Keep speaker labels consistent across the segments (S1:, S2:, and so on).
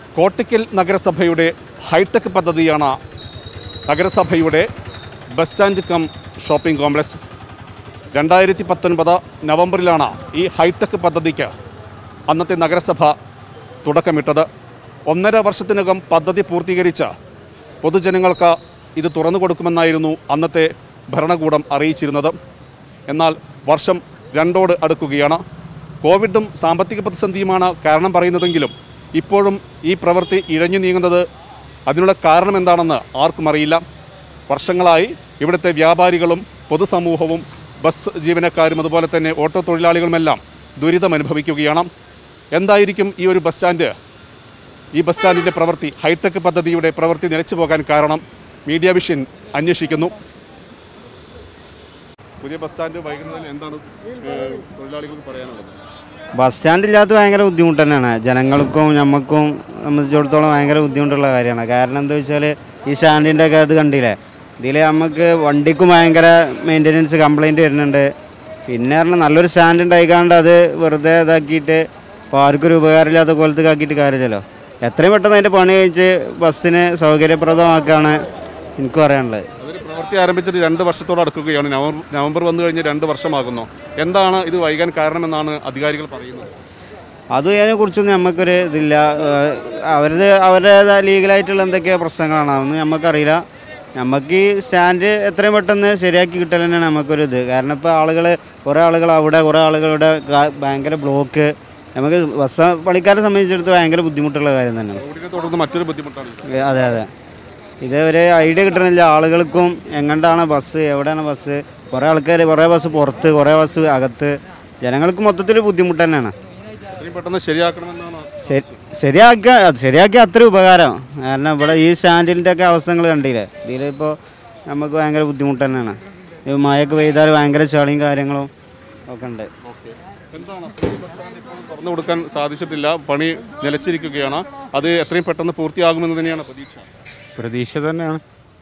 S1: Cortical നഗരസഭയുടെ hitech പദ്ധതിയാണ് നഗരസഭയുടെ bus stand cum shopping complex രണ്ടായിരത്തി പത്തൊൻപത് നവംബറിലാണ് ഈ ഹൈടെക് പദ്ധതിക്ക് അന്നത്തെ നഗരസഭ തുടക്കമിട്ടത് ഒന്നര വർഷത്തിനകം പദ്ധതി പൂർത്തീകരിച്ച് പൊതുജനങ്ങൾക്ക് ഇത് തുറന്നു കൊടുക്കുമെന്നായിരുന്നു അന്നത്തെ ഭരണകൂടം അറിയിച്ചിരുന്നത് എന്നാൽ വർഷം രണ്ടോട് അടുക്കുകയാണ് കോവിഡും സാമ്പത്തിക പ്രതിസന്ധിയുമാണ് കാരണം പറയുന്നതെങ്കിലും ഇപ്പോഴും ഈ പ്രവൃത്തി ഇഴഞ്ഞു നീങ്ങുന്നത് അതിനുള്ള കാരണം എന്താണെന്ന് ആർക്കും അറിയില്ല വർഷങ്ങളായി ഇവിടുത്തെ വ്യാപാരികളും പൊതുസമൂഹവും ബസ് ജീവനക്കാരും അതുപോലെ തന്നെ ഓട്ടോ തൊഴിലാളികളുമെല്ലാം ദുരിതം അനുഭവിക്കുകയാണ് എന്തായിരിക്കും ഈ ഒരു ബസ് സ്റ്റാൻഡ് ഈ ബസ് സ്റ്റാൻഡിൻ്റെ പ്രവൃത്തി ഹൈടെക് പദ്ധതിയുടെ പ്രവൃത്തി നിലച്ചു പോകാൻ കാരണം മീഡിയ വിഷൻ അന്വേഷിക്കുന്നു പുതിയ ബസ് സ്റ്റാൻഡ് വൈകുന്നതിൽ എന്താണ് ഏഹ്, തൊഴിലാളികൾക്ക് പറയാനുള്ളത്
S2: ബസ് സ്റ്റാൻഡ് ഇല്ലാത്ത ഭയങ്കര ബുദ്ധിമുട്ട് തന്നെയാണ് ജനങ്ങൾക്കും നമുക്കും സംബന്ധിച്ചിടത്തോളം ഭയങ്കര ബുദ്ധിമുട്ടുള്ള കാര്യമാണ് കാരണം എന്താ വെച്ചാൽ ഈ സ്റ്റാൻഡിൻ്റെ ഒക്കെ അത് കണ്ടില്ലേ ഇതിൽ നമുക്ക് വണ്ടിക്കും ഭയങ്കര മെയിൻ്റെനൻസ് കംപ്ലൈൻറ്റ് വരുന്നുണ്ട് പിന്നെ പറഞ്ഞാൽ നല്ലൊരു സ്റ്റാൻഡ് ഉണ്ടായിക്കാണ്ട് അത് വെറുതെ ഇതാക്കിയിട്ട് ഇപ്പോൾ ആർക്കും ഒരു ഉപകാരമില്ലാത്ത കോലത്തേക്ക് ആക്കിയിട്ട് കാര്യമില്ലല്ലോ എത്രയും പെട്ടെന്ന് അതിൻ്റെ പണി കഴിച്ച് ബസ്സിന് സൗകര്യപ്രദമാക്കാണ് എനിക്ക് പറയാനുള്ളത്
S1: അവർ പ്രവൃത്തി ആരംഭിച്ചിട്ട് രണ്ട് വർഷത്തോട് അടുക്കുകയാണ് നവംബർ നവംബർ വന്നു കഴിഞ്ഞ് രണ്ട് വർഷമാകുന്നു എന്താണ് ഇത് വൈകാൻ കാരണമെന്നാണ് അധികാരികൾ പറയുന്നത്
S2: അത് അതിനെ കുറിച്ചൊന്നും നമുക്കൊരു ഇതില്ല ഏഹ് അവരത് അവരുടെ ലീഗലായിട്ടുള്ള എന്തൊക്കെയോ പ്രശ്നങ്ങളാണ് അതൊന്നും നമുക്കറിയില്ല നമുക്ക് ഈ സ്റ്റാൻഡ് എത്രയും പെട്ടെന്ന് ശരിയാക്കി കിട്ടൽ തന്നെയാണ് നമുക്കൊരു ഇത് കാരണം ഇപ്പോൾ ആളുകൾ കുറേ ആളുകൾ അവിടെ കുറേ ആളുകളുടെ ഗാ- ഭയങ്കര ബ്ലോക്ക് നമുക്ക് ബസ് പണിക്കാരെ സംബന്ധിച്ചിടത്ത് ഭയങ്കര ബുദ്ധിമുട്ടുള്ള കാര്യം തന്നെയാണ്
S1: കോവിഡിനെ തുടർന്ന് മറ്റൊരു ബുദ്ധിമുട്ടാണ്
S2: ഏ, അതെ അതെ ഇത് ഒരു ഐഡിയ കിട്ടണില്ല ആളുകൾക്കും എങ്ങോട്ടാണ് ബസ് എവിടെയാണ് ബസ് കുറേ ആൾക്കാർ കുറേ ബസ് പുറത്ത് കുറേ ബസ് അകത്ത് ജനങ്ങൾക്ക് മൊത്തത്തിൽ ബുദ്ധിമുട്ട് തന്നെയാണ്
S1: എത്രയും പെട്ടെന്ന് ശരിയാക്കണമെന്നാണ്
S2: ശരി ശരിയാക്കുക അത് ശരിയാക്കിയ അത്ര ഉപകാരം കാരണം ഇവിടെ ഈ സ്റ്റാൻഡിൻ്റെ ഒക്കെ അവസ്ഥകൾ കണ്ടില്ലേ ഇതിലിപ്പോൾ നമുക്ക് ഭയങ്കര ബുദ്ധിമുട്ട് തന്നെയാണ് ഈ മഴയൊക്കെ പെയ്താൽ ഭയങ്കര ചളിയും കാര്യങ്ങളും ഒക്കെ ഉണ്ട്
S1: ഓക്കെ എന്താണ് പുതിയ ബസ് സ്റ്റാൻഡ് ഇപ്പോൾ തുറന്നു കൊടുക്കാൻ സാധിച്ചിട്ടില്ല പണി നിലച്ചിരിക്കുകയാണ് അത് എത്രയും പെട്ടെന്ന് പൂർത്തിയാകുമെന്ന് തന്നെയാണ് പ്രതീക്ഷ
S3: പ്രതീക്ഷ തന്നെയാണ്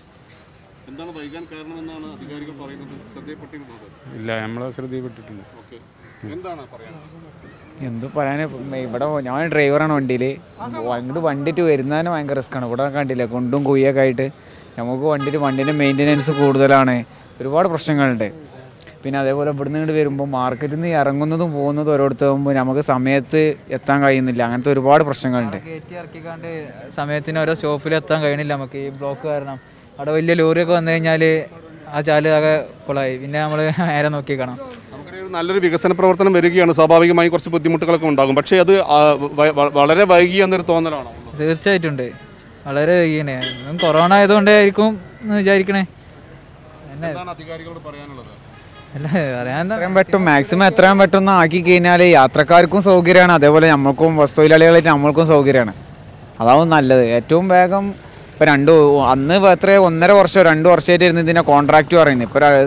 S1: എന്താണ് വൈകാൻ കാരണമെന്നാണ് അധികാരികൾ പറയുന്നത് ശ്രദ്ധയപ്പെട്ടിരുന്നത്
S3: ഇല്ല നമ്മളെ ശ്രദ്ധയിൽപ്പെട്ടിട്ടില്ല
S1: ഓക്കെ എന്താണ് പറയാനുള്ളത്
S4: എന്ത് പറയാൻ ഇവിടെ ഞാൻ ഡ്രൈവറാണ് വണ്ടിയിൽ അങ്ങോട്ട് വണ്ടിയിട്ട് വരുന്നതിന് ഭയങ്കര റിസ്ക്കാണ് ഇവിടെ കണ്ടില്ലേ കുണ്ടും കുയ്യൊക്കെ ആയിട്ട് നമുക്ക് വണ്ടിയിൽ വണ്ടീൻ്റെ മെയിൻ്റെനൻസ് കൂടുതലാണ് ഒരുപാട് പ്രശ്നങ്ങളുണ്ട് പിന്നെ അതേപോലെ ഇവിടുന്ന് ഇങ്ങോട്ട് വരുമ്പോൾ മാർക്കറ്റിൽ നിന്ന് ഇറങ്ങുന്നതും പോകുന്നതും ഓരോരുത്തരുമ്പോൾ നമുക്ക് സമയത്ത് എത്താൻ കഴിയുന്നില്ല അങ്ങനത്തെ ഒരുപാട് പ്രശ്നങ്ങളുണ്ട്
S5: കയറ്റി ഇറക്കിക്കാണ്ട് സമയത്തിന് ഓരോ സ്റ്റോപ്പിൽ എത്താൻ കഴിയണില്ല നമുക്ക് ഈ ബ്ലോക്ക് കാരണം അവിടെ വലിയ ലോറിയൊക്കെ വന്നു കഴിഞ്ഞാൽ ആ ചാല് ആകെ കുളമായി പിന്നെ നമ്മൾ നേരെ നോക്കി കാണാം
S1: നമുക്കൊരു നല്ലൊരു വികസന പ്രവർത്തനം വരികയാണ് സ്വാഭാവികമായും കുറച്ച് ബുദ്ധിമുട്ടുകളൊക്കെ ഉണ്ടാകും പക്ഷേ അത് ആ, വ- വ- വളരെ വൈകി എന്നൊരു തോന്നലാണോ
S5: തീർച്ചയായിട്ടും ഉണ്ട് വളരെ വൈകിയണേ കൊറോണ ആയതുകൊണ്ടായിരിക്കും എന്ന് വിചാരിക്കണേ എന്നെ
S1: എന്താണ് അധികാരികളോട് പറയാനുള്ളത്
S5: അല്ല പറയാൻ എന്താ
S4: എത്രയും പെട്ടെന്ന് മാക്സിമം എത്രയും പെട്ടെന്ന് ആക്കി കഴിഞ്ഞാൽ യാത്രക്കാർക്കും സൗകര്യമാണ് അതേപോലെ നമ്മൾക്കും ബസ് തൊഴിലാളികളായിട്ട് നമ്മൾക്കും സൗകര്യമാണ് അതാവും നല്ലത് ഏറ്റവും വേഗം ഇപ്പം രണ്ട് അന്ന് എത്ര ഒന്നര വർഷം രണ്ട് വർഷമായിട്ട് ഇരുന്ന് ഇതിനെ കോൺട്രാക്റ്റ് പറയുന്നത്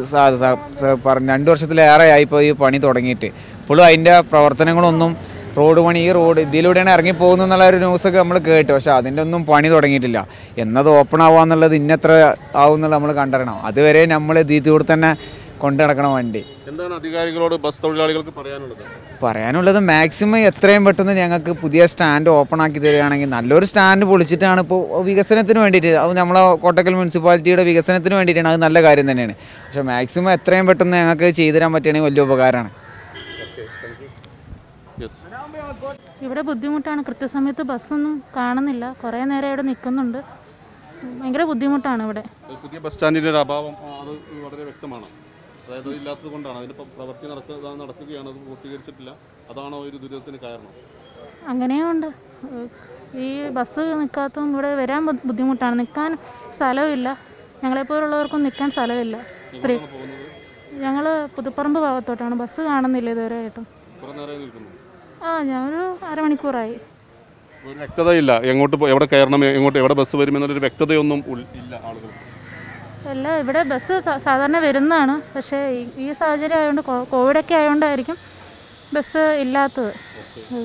S4: ഇപ്പോൾ രണ്ട് വർഷത്തിലേറെ ആയി ഇപ്പോൾ ഈ പണി തുടങ്ങിയിട്ട് ഇപ്പോഴും അതിൻ്റെ പ്രവർത്തനങ്ങളൊന്നും റോഡ് പണി ഈ റോഡ് ഇതിലൂടെയാണ് ഇറങ്ങി പോകുന്നു എന്നുള്ള ഒരു ന്യൂസൊക്കെ നമ്മൾ കേട്ടു പക്ഷേ അതിൻ്റെ ഒന്നും പണി തുടങ്ങിയിട്ടില്ല എന്നത് ഓപ്പൺ ആവാന്നുള്ളത് ഇന്നത്ര ആവും എന്നുള്ളത് നമ്മൾ കണ്ടറിയണം അതുവരെ നമ്മൾ ഇതിലൂടെ തന്നെ കൊണ്ടു നടക്കണം വണ്ടി
S1: എന്താണ് അധികാരികളോട് ബസ് തൊഴിലാളികൾക്ക് പറയാനുള്ളത്
S4: പറയാനുള്ളത് മാക്സിമം എത്രയും പെട്ടെന്ന് ഞങ്ങൾക്ക് പുതിയ സ്റ്റാൻഡ് ഓപ്പൺ ആക്കി തരികയാണെങ്കിൽ നല്ലൊരു സ്റ്റാൻഡ് പൊളിച്ചിട്ടാണ് ഇപ്പോൾ വികസനത്തിന് വേണ്ടിയിട്ട് അത് നമ്മളെ കോട്ടക്കൽ മുനിസിപ്പാലിറ്റിയുടെ വികസനത്തിന് വേണ്ടിയിട്ടാണ് അത് നല്ല കാര്യം തന്നെയാണ് പക്ഷേ മാക്സിമം എത്രയും പെട്ടെന്ന് ഞങ്ങൾക്ക് ചെയ്തു തരാൻ പറ്റുകയാണെങ്കിൽ വലിയ ഉപകാരമാണ്
S1: യെസ്
S6: ഇവിടെ ബുദ്ധിമുട്ടാണ് കൃത്യസമയത്ത് ബസ്സൊന്നും കാണുന്നില്ല കുറേ നേരം ഇവിടെ നിൽക്കുന്നുണ്ട് ഭയങ്കര ബുദ്ധിമുട്ടാണ് ഇവിടെ
S1: പുതിയ ബസ് സ്റ്റാൻഡിൻ്റെ ഒരു അഭാവം ആ, അത് വളരെ വ്യക്തമാണ് അതായത് അത് ഇല്ലാത്തത് കൊണ്ടാണ് അതിനിപ്പോൾ പ്രവൃത്തി നടക്കുക നടക്കുകയാണ് അത് പൂർത്തീകരിച്ചിട്ടില്ല അതാണോ ഒരു ദുരിതത്തിന് കാരണം
S6: അങ്ങനെയും ഉണ്ട് ഏഹ് ഈ ബസ് നിൽക്കാത്തതും ഇവിടെ വരാൻ ബു- ബുദ്ധിമുട്ടാണ് നിൽക്കാൻ സ്ഥലമില്ല ഞങ്ങളെപ്പോലുള്ളവർക്കും നിൽക്കാൻ സ്ഥലമില്ല സ്ത്രീ ഞങ്ങൾ പുതുപ്പറമ്പ് ഭാഗത്തോട്ടാണ് ബസ് കാണുന്നില്ല ഇതുവരെ ആയിട്ടും
S1: കുറേ നേരം നിൽക്കുന്നു
S6: ആ ഞാനൊരു അരമണിക്കൂറായി
S1: ഒരു വ്യക്തതയില്ല എങ്ങോട്ട് പോ- എവിടെ കയറണം എങ്ങോട്ട് എവിടെ ബസ് വരും എന്നുള്ളൊരു വ്യക്തതയൊന്നും ഉൾ- ഇല്ല ആളുകൾ
S6: അല്ല ഇവിടെ ബസ് സാ- സാധാരണ വരുന്നതാണ് പക്ഷേ ഈ- ഈ സാഹചര്യം ആയതുകൊണ്ട് കോ- കോവിഡൊക്കെ ആയതുകൊണ്ടായിരിക്കും ബസ് ഇല്ലാത്തത് ഉം.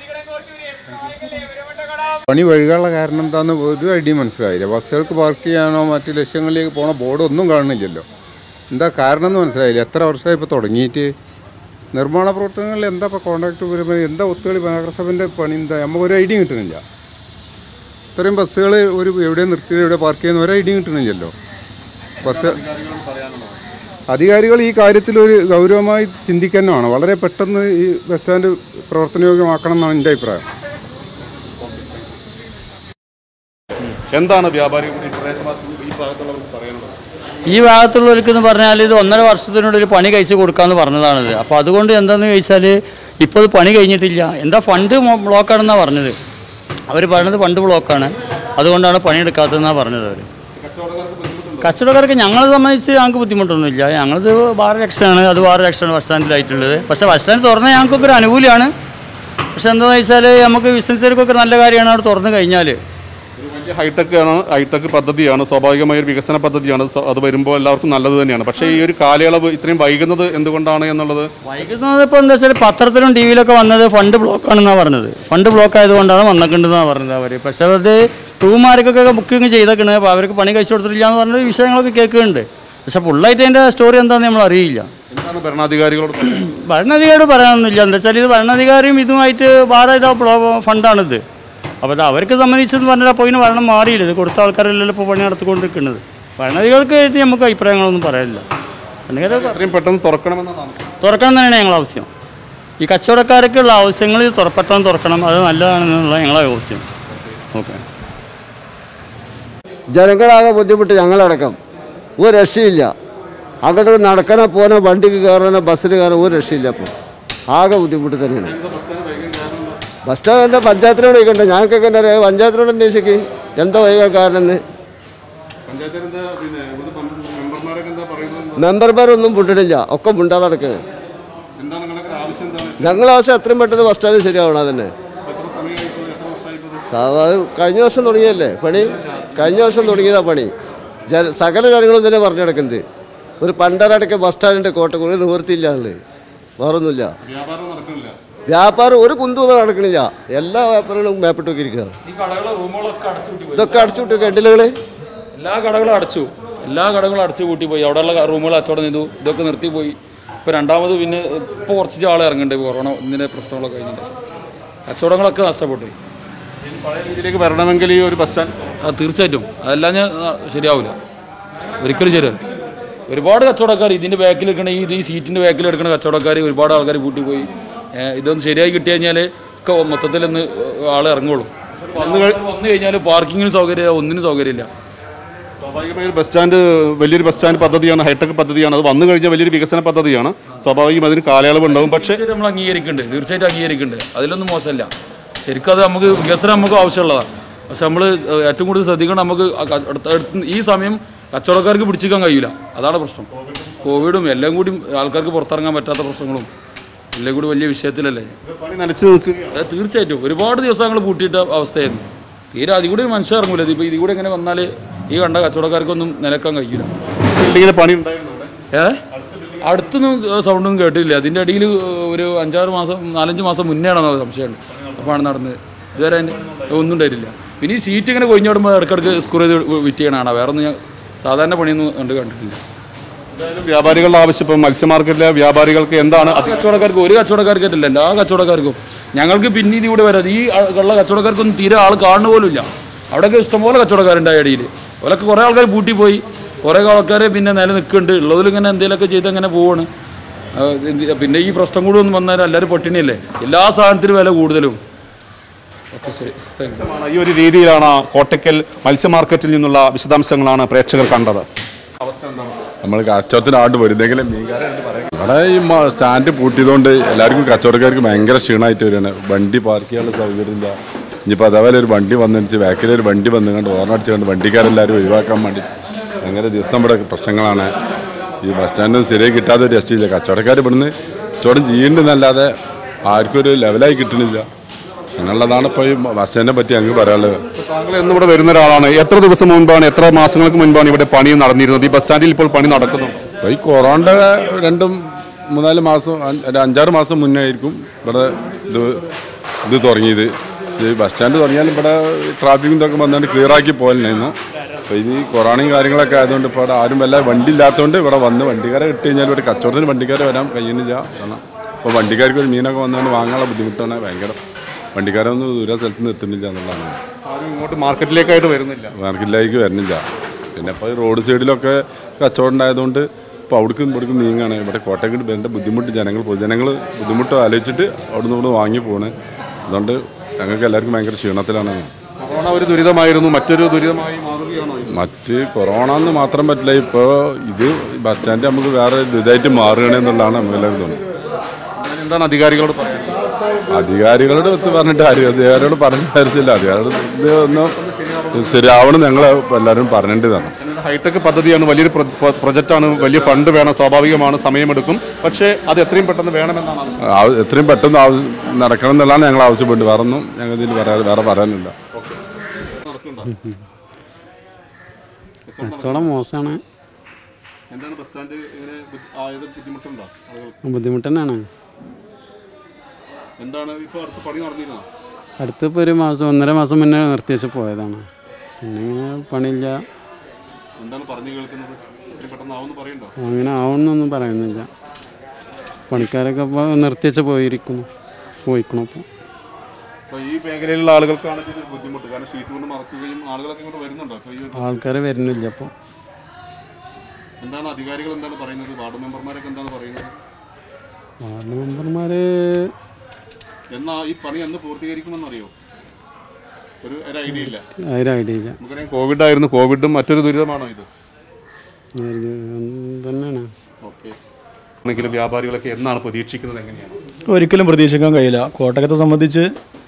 S7: പണി വഴുകാനുള്ള കാരണം എന്താന്ന് ഒരു ഐഡിയ മനസ്സിലായില്ല ബസ്സുകൾക്ക് പാർക്ക് ചെയ്യാനോ മറ്റ് ലക്ഷ്യങ്ങളിലേക്ക് പോണ ബോർഡ് ഒന്നും കാണുന്നില്ലല്ലോ എന്താ കാരണം എന്ന് മനസ്സിലായില്ല എത്ര വർഷമായി ഇപ്പോൾ തുടങ്ങിയിട്ട് നിർമ്മാണ പ്രവർത്തനങ്ങളിൽ എന്താ ഇപ്പോൾ കോൺട്രാക്ട് വരുമ്പോൾ എന്താ ഒത്തുകളി നഗരസഭൻ്റെ പണി എന്താ നമുക്ക് ഒരു ഐഡിയ കിട്ടുന്നില്ല ഇത്രയും ബസ്സുകൾ ഒരു എവിടെ നിർത്തി എവിടെ പാർക്ക് ചെയ്യുന്ന ഒരു ഐഡിയ കിട്ടണില്ലല്ലോ ബസ് അധികാരികൾ ഈ കാര്യത്തിൽ ഒരു ഗൗരവമായി ചിന്തിക്കാനാണ് വളരെ പെട്ടെന്ന് ഈ ബസ് സ്റ്റാൻഡ് പ്രവർത്തനയോഗ്യമാക്കണം എന്നാണ് എൻ്റെ അഭിപ്രായം
S1: എന്താണ് വ്യാപാരികളുടെ ഈ പ്രദേശവാസികൾ ഈ ഭാഗത്തുള്ളവർക്ക് പറയാനുള്ളത്
S8: ഈ ഭാഗത്തുള്ളവർക്ക് എന്ന് പറഞ്ഞാൽ ഇത് ഒന്നര വർഷത്തിനുള്ളിൽ പണി കഴിച്ച് കൊടുക്കാമെന്ന് പറഞ്ഞതാണിത് അപ്പോൾ അതുകൊണ്ട് എന്താണെന്ന് ചോദിച്ചാൽ ഇപ്പോൾ ഇത് പണി കഴിഞ്ഞിട്ടില്ല എന്താ ഫണ്ട് മൊ- ബ്ലോക്കാണെന്നാണ് പറഞ്ഞത് അവർ പറഞ്ഞത് ഫണ്ട് ബ്ലോക്കാണ് അതുകൊണ്ടാണ് പണിയെടുക്കാത്തതെന്നാണ് പറഞ്ഞത് അവർ കച്ചവടക്കാർക്ക് ഞങ്ങളെ സംബന്ധിച്ച് ഞങ്ങൾക്ക് ബുദ്ധിമുട്ടൊന്നുമില്ല ഞങ്ങളത് ബാർ രക്ഷയാണ് അത് ബാർ രക്ഷയാണ് ബസ് സ്റ്റാൻഡിലായിട്ടുള്ളത് പക്ഷേ ബസ് സ്റ്റാൻഡ് തുറന്നാൽ ഞങ്ങൾക്കൊക്കെ ഒരു അനുകൂലമാണ് പക്ഷെ എന്താണെന്ന് വെച്ചാൽ നമുക്ക് ബിസിനസ്സുകാർക്കൊക്കെ നല്ല കാര്യമാണ് അവിടെ തുറന്നു കഴിഞ്ഞാൽ
S1: ഒരു വലിയ ഹൈടെക് ആണ് ഹൈടെക് പദ്ധതിയാണ് സ്വാഭാവികമായ ഒരു വികസന പദ്ധതിയാണ് സോ അത് വരുമ്പോൾ എല്ലാവർക്കും നല്ലത് തന്നെയാണ് പക്ഷേ ഈ ഒരു കാലയളവ് ഇത്രയും വൈകുന്നത് എന്തുകൊണ്ടാണ് എന്നുള്ളത്
S8: വൈകുന്നത് ഇപ്പോൾ എന്താ വെച്ചാൽ പത്രത്തിലും ടി വിയിലൊക്കെ വന്നത് ഫണ്ട് ബ്ലോക്ക് ആണെന്നാണ് പറഞ്ഞത് ഫണ്ട് ബ്ലോക്ക് ആയതുകൊണ്ടാണ് വന്നിട്ടുണ്ടെന്നാണ് പറഞ്ഞത് അവർ പക്ഷേ അത് റൂമാർക്കൊക്കെ ബുക്കിംഗ് ചെയ്തേക്കണ് അപ്പോൾ അവർക്ക് പണി കഴിച്ചു കൊടുത്തിട്ടില്ല എന്ന് പറഞ്ഞ വിഷയങ്ങളൊക്കെ കേൾക്കുന്നുണ്ട് പക്ഷെ ഫുള്ളായിട്ട് അതിൻ്റെ സ്റ്റോറി എന്താണെന്ന് നമ്മൾ അറിയില്ല
S1: എന്താണ് ഭരണാധികാരികളോട് പറയുന്നത്?
S8: ഭരണാധികാരി പറയാനൊന്നുമില്ല എന്താ വെച്ചാൽ ഇത് ഭരണാധികാരിയും ഇതുമായിട്ട് ഭാരത ഫണ്ടാണിത് അപ്പോൾ അത് അവർക്ക് സംബന്ധിച്ചെന്ന് പറഞ്ഞാൽ അപ്പോൾ ഇതിന് ഭരണം മാറിയില്ല ഇത് കൊടുത്ത ആൾക്കാരല്ലല്ലോ ഇപ്പോൾ പണി നടത്തിക്കൊണ്ടിരിക്കുന്നത് ഭരണാധികാരികൾക്ക് ആയിട്ട് നമുക്ക് അഭിപ്രായങ്ങളൊന്നും പറയാനില്ല ഭരണാധികാരി
S1: എത്രയും പെട്ടെന്ന് തുറക്കണമെന്നാണ് ആവശ്യം.
S8: തുറക്കണം തന്നെയാണ് ഞങ്ങളുടെ ആവശ്യം ഈ കച്ചവടക്കാർക്കുള്ള ആവശ്യങ്ങൾ തുറപ്പെട്ടെന്ന് തുറക്കണം അത് നല്ലതാണെന്നുള്ള ഞങ്ങളുടെ ആവശ്യം ഓക്കെ
S9: ജനങ്ങളാകെ ബുദ്ധിമുട്ട് ഞങ്ങളടക്കം ഒരു രക്ഷയില്ല അങ്ങോട്ട് നടക്കണ പോന വണ്ടിക്ക് കയറാനോ ബസ്സിൽ കയറാനോ ഒരു രക്ഷയില്ല അപ്പോൾ ആകെ ബുദ്ധിമുട്ട് തന്നെയാണ് ബസ് സ്റ്റാൻഡ് എന്താ പഞ്ചായത്തിനോട് ചോദിക്കണ്ടേ ഞങ്ങൾക്കൊക്കെ എന്താ അറിയാം പഞ്ചായത്തിനോട് അന്വേഷിക്ക് എന്താ വൈകാൻ കാരണം എന്ന് മെമ്പർമാരൊന്നും മുണ്ടിട്ടില്ല ഒക്കെ മുണ്ടാതെ നടക്കുന്നത് ഞങ്ങൾ ആവശ്യം എത്രയും പെട്ടെന്ന് ബസ് സ്റ്റാൻഡ് ശരിയാവണം അതന്നെ അത് കഴിഞ്ഞ വർഷം തുടങ്ങിയല്ലേ പണി കഴിഞ്ഞ വർഷം തുടങ്ങിയതാ പണി ജന സകല ജനങ്ങളും തന്നെ പറഞ്ഞു നടക്കുന്നത് ഒരു പണ്ടരടക്ക ബസ് സ്റ്റാൻഡിൻ്റെ കോട്ടക്കുറി നിവൃത്തിയില്ല ഉള്ളത് വേറൊന്നുമില്ല വ്യാപാരം ഒരു കുന്തും നടക്കണില്ല എല്ലാ വ്യാപാരങ്ങളും മേപ്പിട്ട് നോക്കിയിരിക്കുക
S10: ഈ കടകളെ റൂമുകളൊക്കെ അടച്ചു പൂട്ടി പോയി
S9: ഇതൊക്കെ അടച്ചുവിട്ടു കെട്ടിലുകള്
S10: എല്ലാ കടകളും അടച്ചു എല്ലാ കടകളും അടച്ചു പൂട്ടി പോയി അവിടെയുള്ള റൂമുകൾ കച്ചവടം ചെയ്തു ഇതൊക്കെ നിർത്തി പോയി ഇപ്പോൾ രണ്ടാമത് പിന്നെ ഇപ്പോൾ കുറച്ച് ആൾ ഇറങ്ങുന്നുണ്ട് കൊറോണ ഇതിൻ്റെ പ്രശ്നങ്ങളൊക്കെ കഴിഞ്ഞിട്ട് കച്ചവടങ്ങളൊക്കെ നഷ്ടപ്പെട്ടു
S1: പഴയ രീതിയിലേക്ക് വരണമെങ്കിൽ ഈ ഒരു ബസ് സ്റ്റാൻഡ്
S10: അത് തീർച്ചയായിട്ടും അതെല്ലാം ഞാൻ ശരിയാവില്ല ഒരിക്കലും ശരിയാവില്ല ഒരുപാട് കച്ചവടക്കാർ ഇതിൻ്റെ ബാക്കിൽ എടുക്കണ ഈ ഇത് ഈ സീറ്റിൻ്റെ ബാക്കിൽ എടുക്കുന്ന കച്ചവടക്കാർ ഒരുപാട് ആൾക്കാർ കൂട്ടി പോയി ഏഹ് ഇതൊന്ന് ശരിയായി കിട്ടി കഴിഞ്ഞാൽ ഒക്കെ മൊത്തത്തിൽ ഒന്ന് ആൾ ഇറങ്ങുള്ളൂ വന്നു വന്നു കഴിഞ്ഞാൽ പാർക്കിങ്ങിന് സൗകര്യമില്ല ഒന്നിനും സൗകര്യമില്ല
S1: സ്വാഭാവികമായി ഒരു ബസ് സ്റ്റാൻഡ് വലിയൊരു ബസ് സ്റ്റാൻഡ് പദ്ധതിയാണ് ഹൈടെക് പദ്ധതിയാണ് അത് വന്നു കഴിഞ്ഞാൽ വലിയൊരു വികസന പദ്ധതിയാണ് സ്വാഭാവികം അതിന് കാലയളവ് ഉണ്ടാവും പക്ഷേ
S10: തീർച്ചയായിട്ടും നമ്മൾ അംഗീകരിക്കുന്നുണ്ട് തീർച്ചയായിട്ടും അംഗീകരിക്കുന്നുണ്ട് അതിലൊന്നും മോശമല്ല ശരിക്കും അത് നമുക്ക് വികസനം നമുക്ക് ആവശ്യമുള്ളതാണ് പക്ഷെ നമ്മൾ ഏറ്റവും കൂടുതൽ ശ്രദ്ധിക്കണം നമുക്ക് അ- ക- അടുത്ത- അടുത്ത് ഈ സമയം കച്ചവടക്കാർക്ക് പിടിച്ചിക്കാൻ കഴിയില്ല അതാണ് പ്രശ്നം കോവിഡും എല്ലാം കൂടി ആൾക്കാർക്ക് പുറത്തിറങ്ങാൻ പറ്റാത്ത പ്രശ്നങ്ങളും എല്ലാം കൂടി വലിയ വിഷയത്തിലല്ലേ
S1: പണി നനച്ചു നിൽക്കുകയാണ്
S10: അത് തീർച്ചയായിട്ടും ഒരുപാട് ദിവസങ്ങൾ പൂട്ടിയിട്ട അവസ്ഥയായിരുന്നു തീരെ അതിൽ കൂടി ഒരു മനുഷ്യൻ ഇറങ്ങൂല ഇതിപ്പോൾ ഇതിൽ കൂടെ ഇങ്ങനെ വന്നാൽ ഈ കണ്ട കച്ചവടക്കാർക്കൊന്നും നിലക്കാൻ കഴിയില്ല
S1: ബിൽഡിങ്ങിന് പണി ഉണ്ടായിരുന്നു അവിടെ.
S10: ഏ അടുത്തൊന്നും സൗണ്ടൊന്നും കേട്ടില്ല അതിൻ്റെ ഇടയിൽ ഒരു അഞ്ചാറ് മാസം നാലഞ്ച് മാസം മുന്നേ ആണെന്നോ സംശയമുണ്ട് അപ്പോഴാണ് നടന്നത് ഇതുവരെ അതിൻ്റെ ഒന്നും ഉണ്ടായിട്ടില്ല പിന്നെ ഈ സീറ്റ് ഇങ്ങനെ കൊഞ്ഞോടുമ്പോൾ ഇടയ്ക്കിടയ്ക്ക് സ്ക്രൂ ചെയ്ത് വിറ്റ് ചെയ്യണതാണ് വേറെ ഒന്നും ഞാൻ സാധാരണ പണിയൊന്നും കണ്ട് കണ്ടിട്ടില്ല
S1: എന്തായാലും വ്യാപാരികളുടെ ആവശ്യം ഇപ്പം മത്സ്യ മാർക്കറ്റിലെ വ്യാപാരികൾക്ക് എന്താണ്
S10: ആ കച്ചവടക്കാർക്ക് ഒരു കച്ചവടക്കാർക്കായിട്ടില്ല എല്ലാ കച്ചവടക്കാർക്കും ഞങ്ങൾക്ക് പിന്നെ ഇതിലൂടെ വരാതെ ഈ ആ- ഉള്ള കച്ചവടക്കാർക്കൊന്നും തീരെ ആൾ കാണുന്ന പോലും ഇല്ല അവിടെയൊക്കെ ഇഷ്ടംപോലെ കച്ചവടക്കാരുണ്ടായ ഇടയിൽ അവരൊക്കെ കുറേ ആൾക്കാർ പൂട്ടിപ്പോയി കുറേ ആൾക്കാർ പിന്നെ നില നിൽക്കുന്നുണ്ട് ഉള്ളതിൽ ഇങ്ങനെ എന്തെങ്കിലുമൊക്കെ ചെയ്ത് അങ്ങനെ പോവാണ് ആ, എന്ത് പിന്നെ ഈ പ്രശ്നം കൂടി ഒന്നും വന്നാൽ എല്ലാവരും പട്ടിണിയല്ലേ എല്ലാ സാധനത്തിനും വില കൂടുതലും ഓക്കെ ശരി താങ്ക് യു
S1: ഈ ഒരു രീതിയിലാണ് കോട്ടയ്ക്കൽ മത്സ്യ മാർക്കറ്റിൽ നിന്നുള്ള വിശദാംശങ്ങളാണ് പ്രേക്ഷകർ കണ്ടത്
S11: നമ്മൾ കച്ചവടത്തിന് ആണ്ട് വരുന്നെങ്കിലും ഇവിടെ ഈ മ- സ്റ്റാൻഡ് പൂട്ടിയതുകൊണ്ട് എല്ലാവർക്കും കച്ചവടക്കാർക്ക് ഭയങ്കര ക്ഷീണമായിട്ട് വരികയാണ് വണ്ടി പാർക്ക് ചെയ്യാനുള്ള സൗകര്യമില്ല ഇനിയിപ്പോൾ അതേപോലെ ഒരു വണ്ടി വന്നിട്ട് ബാക്കിൽ ഒരു വണ്ടി വന്നുകൊണ്ട് ഓർണടിച്ചുകൊണ്ട് വണ്ടിക്കാരെല്ലാവരും ഒഴിവാക്കാൻ വേണ്ടി ഭയങ്കര ദിവസം ഇവിടെ പ്രശ്നങ്ങളാണ് ഈ ബസ് സ്റ്റാൻഡ് ശരിയായി കിട്ടാതെ ഒരു രക്ഷയില്ല കച്ചവടക്കാർ ഇവിടുന്ന് കച്ചവടം ചെയ്യുന്നുണ്ടെന്നല്ലാതെ ആർക്കും ഒരു ലെവലായി കിട്ടണില്ല അങ്ങനെയുള്ളതാണ് ഇപ്പോൾ ഈ ബസ് സ്റ്റാൻഡിനെ പറ്റി അങ്ങ് പറയാനുള്ളത്
S1: താങ്കൾ എന്നും ഇവിടെ വരുന്ന ഒരാളാണ് എത്ര ദിവസം മുൻപാണ് എത്ര മാസങ്ങൾക്ക് മുൻപാണ് ഇവിടെ പണി നടന്നിരുന്നത് ഈ ബസ് സ്റ്റാൻഡിൽ ഇപ്പോൾ പണി നടക്കുന്നു
S11: അപ്പോൾ ഈ കൊറോണയുടെ രണ്ടും മൂന്നാല് മാസം അഞ്ച് ഒരു അഞ്ചാറ് മാസം മുന്നേ ആയിരിക്കും ഇവിടെ ഇത് ഇത് തുടങ്ങിയത് ഈ ബസ് സ്റ്റാൻഡ് തുടങ്ങിയാലും ഇവിടെ ട്രാഫിക്കും ഇതൊക്കെ വന്നുകൊണ്ട് ക്ലിയർ ആക്കി പോകലായിരുന്നു അപ്പോൾ ഇത് ഈ കൊറോണയും കാര്യങ്ങളൊക്കെ ആയതുകൊണ്ട് ഇപ്പോൾ ഇവിടെ ആരും വല്ല വണ്ടി ഇല്ലാത്തതുകൊണ്ട് ഇവിടെ വന്ന് വണ്ടിക്കാരെ ഇട്ട് കഴിഞ്ഞാൽ ഇവിടെ കച്ചവടത്തിന് വണ്ടിക്കാരെ വരാൻ കഴിയുന്നില്ല കാരണം ഇപ്പോൾ വണ്ടിക്കാർക്ക് ഒരു മീനൊക്കെ വന്നുകൊണ്ട് വാങ്ങാനുള്ള ബുദ്ധിമുട്ടാണ് ഭയങ്കര വണ്ടിക്കാരൊന്നും ദൂര സ്ഥലത്ത് നിന്ന് എത്തുന്നില്ല എന്നുള്ളതാണ്
S1: ആരും ഇങ്ങോട്ട് മാർക്കറ്റിലേക്കായിട്ട് വരുന്നില്ല
S11: മാർക്കറ്റിലേക്ക് വരുന്നില്ല പിന്നെ ഇപ്പോൾ റോഡ് സൈഡിലൊക്കെ കച്ചവടം ഉണ്ടായതുകൊണ്ട് ഇപ്പോൾ അവിടേക്കും ഇവിടേക്കും നീങ്ങാണ് ഇവിടെ കോട്ടയത്ത് വരേണ്ട ബുദ്ധിമുട്ട് ജനങ്ങൾ പൊതുജനങ്ങൾ ബുദ്ധിമുട്ട് ആലോചിച്ചിട്ട് അവിടെ നിന്ന് ഇവിടെ വാങ്ങി പോണ് അതുകൊണ്ട് ഞങ്ങൾക്ക് എല്ലാവർക്കും ഭയങ്കര ക്ഷീണത്തിലാണ്
S1: കൊറോണ ഒരു ദുരിതമായിരുന്നു മറ്റൊരു ദുരിതമായി മാറുകയാണോ ഇത്?
S11: മറ്റ് കൊറോണ എന്ന് മാത്രം പറ്റില്ല ഇപ്പോൾ ഇത് ബസ് സ്റ്റാൻഡ് നമുക്ക് വേറെ ഇതായിട്ട് മാറുകയാണ് എന്നുള്ളതാണ് നമ്മളെല്ലാവരും തോന്നുന്നത്
S1: അതിന് എന്താണ് അധികാരികളോട് പറയുന്നത്
S11: അധികാരികളുടെ അടുത്ത് പറഞ്ഞിട്ട് ആരും അധികാരികളോട് പറഞ്ഞ കാര്യമില്ല അധികാരികൾ ഇത് ഒന്ന് ശരിയാവണം ഞങ്ങൾ എല്ലാവരും പറഞ്ഞിട്ടതാണ്
S1: അതിനൊരു ഹൈടെക് പദ്ധതിയാണ് വലിയൊരു പ്രൊ- പ്രൊ- പ്രൊജക്റ്റാണ് വലിയ ഫണ്ട് വേണം സ്വാഭാവികമാണ് സമയമെടുക്കും പക്ഷേ അത് എത്രയും പെട്ടെന്ന് വേണമെന്നാണ് അത്.
S11: ആവ- എത്രയും പെട്ടെന്ന് ആവശ്യം നടക്കണം എന്നുള്ളതാണ് ഞങ്ങൾ ആവശ്യപ്പെട്ടത് വേറെ ഒന്നും ഞങ്ങൾ ഇതിൽ പറയാതെ വേറെ പറയാനില്ല
S3: കച്ചവടം മോശമാണ്
S1: എന്താണ് ബസ് സ്റ്റാൻഡ് ഇങ്ങനെ ബുദ്ധി- ആയത് ബുദ്ധിമുട്ടുണ്ടോ ആളുകൾക്ക്
S3: ബുദ്ധിമുട്ട് തന്നെയാണ്
S1: എന്താണ് ഇപ്പോൾ അടുത്ത പണി നടന്നിരുന്നോ
S3: അടുത്തിപ്പോൾ ഒരു മാസം ഒന്നര മാസം മുന്നേ നിർത്തിവെച്ച് പോയതാണ് പിന്നെ ഇങ്ങനെ പണിയില്ല
S1: എന്താണ് പറഞ്ഞു കേൾക്കുന്നത് എത്രയും പെട്ടെന്ന് ആവുമെന്ന് പറയണ്ടോ
S3: അങ്ങനെ ആവുന്നൊന്നും പറയുന്നില്ല പണിക്കാരൊക്കെ ഇപ്പോൾ നിർത്തിവെച്ച് പോയിരിക്കുന്നു പോയിക്കണം അപ്പോൾ
S1: അപ്പോൾ ഈ മേഖലയിലുള്ള ആളുകൾക്കാണ് ഇതിന് ബുദ്ധിമുട്ട് കാരണം ഷീറ്റ് കൊണ്ട് മറക്കുകയും ആളുകളൊക്കെ ഇങ്ങോട്ട് വരുന്നുണ്ടോ അപ്പോൾ ഈ ഒരു-
S3: ആൾക്കാർ വരുന്നില്ല അപ്പോൾ
S1: എന്താണ് അധികാരികൾ എന്താണ് പറയുന്നത് വാർഡ് മെമ്പർമാരൊക്കെ എന്താണ് പറയുന്നത്
S3: വാർഡ് മെമ്പർമാർ
S1: എന്നാ ഈ പണി എന്ന് പൂർത്തീകരിക്കുമെന്ന് അറിയോ ഒരു ഒരു ഐഡിയ ഇല്ല
S3: അതിന് ഐഡിയ ഇല്ല
S1: നമുക്കറിയാം കോവിഡ് ആയിരുന്നു കോവിഡും മറ്റൊരു ദുരിതമാണോ ഇത്
S3: ഇത് തന്നെയാണ്
S1: ഓക്കെ ആണെങ്കിലും വ്യാപാരികളൊക്കെ എന്നാണ് പ്രതീക്ഷിക്കുന്നത് എങ്ങനെയാണ്
S12: ഒരിക്കലും പ്രതീക്ഷിക്കാൻ കഴിയില്ല കോട്ടയത്തെ സംബന്ധിച്ച്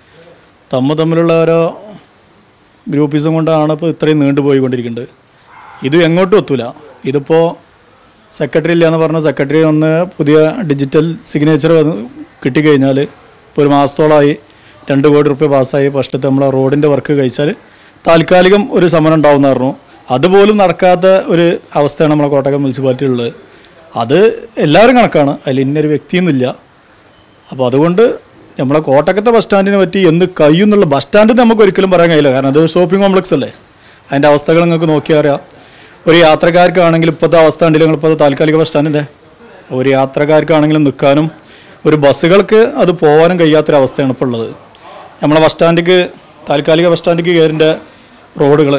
S12: തമ്മ തമ്മിലുള്ള ഓരോ ഗ്രൂപ്പിസം കൊണ്ടാണ് ഇപ്പോൾ ഇത്രയും നീണ്ടുപോയിക്കൊണ്ടിരിക്കുന്നത് ഇത് എങ്ങോട്ടും എത്തൂല ഇതിപ്പോൾ സെക്രട്ടറി ഇല്ല എന്ന് പറഞ്ഞ സെക്രട്ടറി ഒന്ന് പുതിയ ഡിജിറ്റൽ സിഗ്നേച്ചർ കിട്ടിക്കഴിഞ്ഞാൽ ഇപ്പോൾ ഒരു മാസത്തോളമായി രണ്ട് കോടി റുപ്യ പാസ്സായി ഫസ്റ്റത്തെ നമ്മളെ റോഡിൻ്റെ വർക്ക് കഴിച്ചാൽ താൽക്കാലികം ഒരു സമരം ഉണ്ടാവും എന്ന് പറഞ്ഞു അതുപോലും നടക്കാത്ത ഒരു അവസ്ഥയാണ് നമ്മളെ കോട്ടയം മുനിസിപ്പാലിറ്റി ഉള്ളത് അത് എല്ലാവരും കണക്കാണ് അതിൽ ഇന്നൊരു വ്യക്തിയൊന്നുമില്ല അപ്പോൾ അതുകൊണ്ട് നമ്മളെ കോട്ടക്കത്തെ ബസ് സ്റ്റാൻഡിനെ പറ്റി എന്ത് കഴിയുന്നുള്ള ബസ് സ്റ്റാൻഡ് നമുക്ക് ഒരിക്കലും പറയാൻ കഴിയില്ല കാരണം അത് ഷോപ്പിംഗ് കോംപ്ലക്സ് അല്ലേ അതിൻ്റെ അവസ്ഥകൾ നിങ്ങൾക്ക് നോക്കിയാൽ അറിയാം ഒരു യാത്രക്കാർക്കാണെങ്കിൽ ഇപ്പോഴത്തെ അവസ്ഥ ഉണ്ടെങ്കിൽ നിങ്ങൾ ഇപ്പോൾ താൽക്കാലിക ബസ് സ്റ്റാൻഡിൻ്റെ ഒരു യാത്രക്കാർക്കാണെങ്കിലും നിൽക്കാനും ഒരു ബസ്സുകൾക്ക് അത് പോകാനും കഴിയാത്തൊരവസ്ഥയാണ് ഇപ്പോൾ ഉള്ളത് നമ്മളെ ബസ് സ്റ്റാൻഡിക്ക് താൽക്കാലിക ബസ് സ്റ്റാൻഡിക്ക് കയറിൻ്റെ റോഡുകൾ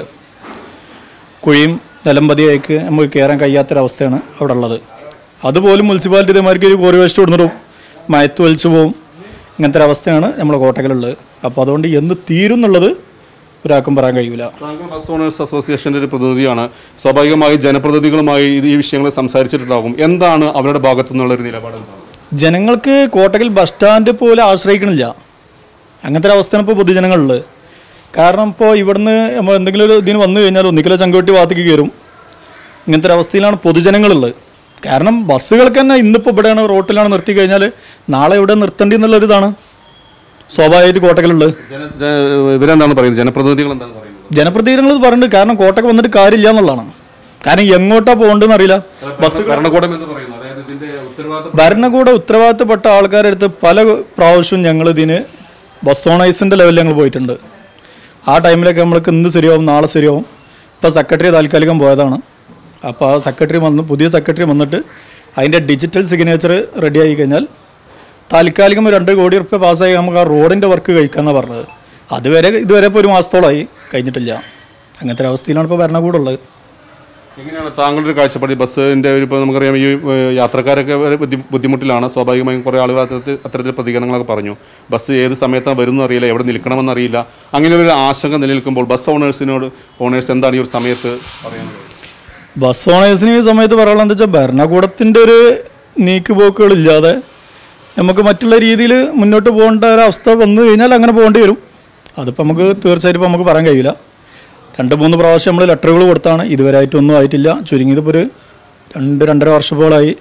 S12: കുഴിയും നിലമ്പതിയേക്ക് നമുക്ക് കയറാൻ കഴിയാത്തൊരവസ്ഥയാണ് അവിടെ ഉള്ളത് അതുപോലും മുനിസിപ്പാലിറ്റി ഇതേമാർക്ക് ഒരു കോറി വേസ്റ്റ് കൊടുത്തിടും മയത്ത് വലിച്ചു പോവും ഇങ്ങനത്തെ ഒരു അവസ്ഥയാണ് നമ്മുടെ കോട്ടക്കലുള്ളത് അപ്പോൾ അതുകൊണ്ട് എന്ന് തീരും എന്നുള്ളത് ഒരാൾക്കും പറയാൻ കഴിയില്ല
S1: താങ്കൾ ബസ് ഓണേഴ്സ് അസോസിയേഷൻ്റെ ഒരു പ്രതിനിധിയാണ് സ്വാഭാവികമായി ജനപ്രതിനിധികളുമായി ഇത് ഈ വിഷയങ്ങൾ സംസാരിച്ചിട്ടുണ്ടാകും എന്താണ് അവരുടെ ഭാഗത്തു നിന്നുള്ള ഒരു നിലപാട് എന്താണ്
S12: ജനങ്ങൾക്ക് കോട്ടക്കൽ ബസ് സ്റ്റാൻഡ് പോലെ ആശ്രയിക്കണില്ല അങ്ങനത്തെ ഒരു അവസ്ഥയാണ് ഇപ്പോൾ പൊതുജനങ്ങളുള്ളത് കാരണം ഇപ്പോൾ ഇവിടുന്ന് നമ്മൾ എന്തെങ്കിലും ഒരു ഇതിന് വന്നു കഴിഞ്ഞാൽ ഒന്നിക്കലോ ചങ്കോട്ടി ഭാഗത്തേക്ക് കയറും ഇങ്ങനത്തെ ഒരു അവസ്ഥയിലാണ് പൊതുജനങ്ങളുള്ളത് കാരണം ബസ്സുകൾക്ക് തന്നെ ഇന്നിപ്പോൾ ഇവിടെയാണ് റോട്ടിലാണ് നിർത്തി കഴിഞ്ഞാൽ നാളെ ഇവിടെ നിർത്തേണ്ടി എന്നുള്ളൊരിതാണ് സ്വാഭാവികമായിട്ട് കോട്ടക്കലുള്ളത്
S1: ജന- ജ- ഇവരെന്താണ് പറയുന്നത് ജനപ്രതിനിധികൾ എന്താണ് പറയുന്നത്
S12: ജനപ്രതിനിധികൾ ഇത് പറഞ്ഞിട്ട് കാരണം കോട്ടക്ക് വന്നിട്ട് കാര്യമില്ല എന്നുള്ളതാണ് കാരണം എങ്ങോട്ടാ പോകേണ്ടതെന്ന് അറിയില്ല ബസ്
S1: ഭരണകൂടം എന്ന് പറയുന്നത് അതായത് ഇതിന്റെ ഉത്തരവാദിത്തം
S12: ഭരണകൂട ഉത്തരവാദിത്തപ്പെട്ട ആൾക്കാരുടെ അടുത്ത് പല പ്രാവശ്യവും ഞങ്ങൾ ഇതിന് ബസ് ഓണൈസിൻ്റെ ലെവലിൽ ഞങ്ങൾ പോയിട്ടുണ്ട് ആ ടൈമിലൊക്കെ നമ്മൾക്ക് ഇന്ന് ശരിയാവും നാളെ ശരിയാവും ഇപ്പോൾ സെക്രട്ടറി താൽക്കാലികം പോയതാണ് അപ്പോൾ ആ സെക്രട്ടറി വന്ന് പുതിയ സെക്രട്ടറി വന്നിട്ട് അതിൻ്റെ ഡിജിറ്റൽ സിഗ്നേച്ചർ റെഡി ആയി കഴിഞ്ഞാൽ താൽക്കാലികം ഒരു രണ്ട് കോടി റുപ്യ പാസ്സായി നമുക്ക് ആ റോഡിൻ്റെ വർക്ക് കഴിക്കാമെന്നാണ് പറഞ്ഞത് അതുവരെ ഇതുവരെ ഇപ്പോൾ ഒരു മാസത്തോളമായി കഴിഞ്ഞിട്ടില്ല അങ്ങനത്തെ ഒരു അവസ്ഥയിലാണ് ഇപ്പോൾ ഭരണകൂടം ഉള്ളത്
S1: എങ്ങനെയാണ് താങ്കളുടെ ഒരു കാഴ്ചപ്പാട് ഈ ബസ്സിന്റെ ഒരു ഇപ്പോൾ നമുക്കറിയാം ഈ ഏഹ്, യാത്രക്കാരൊക്കെ വളരെ ബുദ്ധി- ബുദ്ധിമുട്ടിലാണ് സ്വാഭാവികമായും കുറേ ആളുകൾ അത്തരത്തിൽ അത്തരത്തിൽ പ്രതികരണങ്ങളൊക്കെ പറഞ്ഞു ബസ് ഏത് സമയത്താണ് വരുന്നത് അറിയില്ല എവിടെ നിൽക്കണമെന്ന് അറിയില്ല അങ്ങനെ ഒരു ആശങ്ക നിലനിൽക്കുമ്പോൾ ബസ് ഓണേഴ്സിനോട് ഓണേഴ്സ് എന്താണ് ഈ ഒരു സമയത്ത് പറയുന്നത്
S12: ബസ് ഓണേഴ്സിന് ഈ സമയത്ത് പറയാനുള്ളത് എന്താ വെച്ചാൽ ഭരണകൂടത്തിൻ്റെ ഒരു നീക്കുപോക്കുകളില്ലാതെ നമുക്ക് മറ്റുള്ള രീതിയിൽ മുന്നോട്ട് പോകേണ്ട ഒരു അവസ്ഥ വന്നു കഴിഞ്ഞാൽ അങ്ങനെ പോകേണ്ടി വരും അതിപ്പോൾ നമുക്ക് തീർച്ചയായിട്ടും ഇപ്പം നമുക്ക് പറയാൻ കഴിയില്ല രണ്ട് മൂന്ന് പ്രാവശ്യം നമ്മൾ ലെറ്ററുകൾ കൊടുത്താണ് ഇതുവരെയായിട്ടൊന്നും ആയിട്ടില്ല ചുരുങ്ങിയത് ഇപ്പോൾ ഒരു രണ്ട് രണ്ടര വർഷപ്പോളായി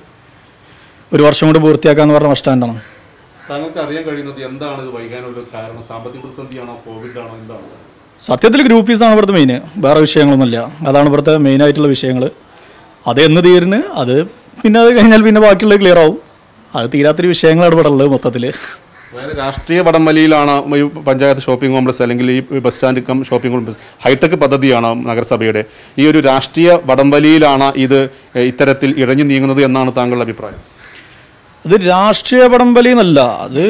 S12: ഒരു വർഷം കൂടി പൂർത്തിയാക്കാന്ന് പറഞ്ഞ ബസ് സ്റ്റാൻഡാണ്
S1: താങ്കൾക്ക് അറിയാൻ കഴിയുന്നത് എന്താണ് ഇത് വൈകാനുള്ള കാരണം സാമ്പത്തിക പ്രതിസന്ധിയാണോ കോവിഡ് ആണോ എന്താണ്
S12: സത്യത്തിൽ ഗ്രൂപ്പീസാണ് ഇവിടുത്തെ മെയിൻ വേറെ വിഷയങ്ങളൊന്നുമില്ല അതാണ് ഇവിടുത്തെ മെയിനായിട്ടുള്ള വിഷയങ്ങൾ അത് എന്ന് തീരുന്ന് അത് പിന്നെ അത് കഴിഞ്ഞാൽ പിന്നെ ബാക്കിയുള്ളത് ക്ലിയർ ആവും അത് തീരാത്തൊരു വിഷയങ്ങളാണ് ഇവിടെ ഉള്ളത് മൊത്തത്തിൽ
S1: അതായത് രാഷ്ട്രീയ വടംവലിയിലാണ് ഈ പഞ്ചായത്ത് ഷോപ്പിംഗ് കോംപ്ലക്സ് അല്ലെങ്കിൽ ഈ bus stand cum shopping complex hitech പദ്ധതിയാണ് നഗരസഭയുടെ ഈ ഒരു രാഷ്ട്രീയ വടംവലിയിലാണ് ഇത് ഏഹ്, ഇത്തരത്തിൽ ഇഴഞ്ഞു നീങ്ങുന്നത് എന്നാണ് താങ്കളുടെ അഭിപ്രായം
S12: അത് രാഷ്ട്രീയ പടംബലി എന്നല്ല അത്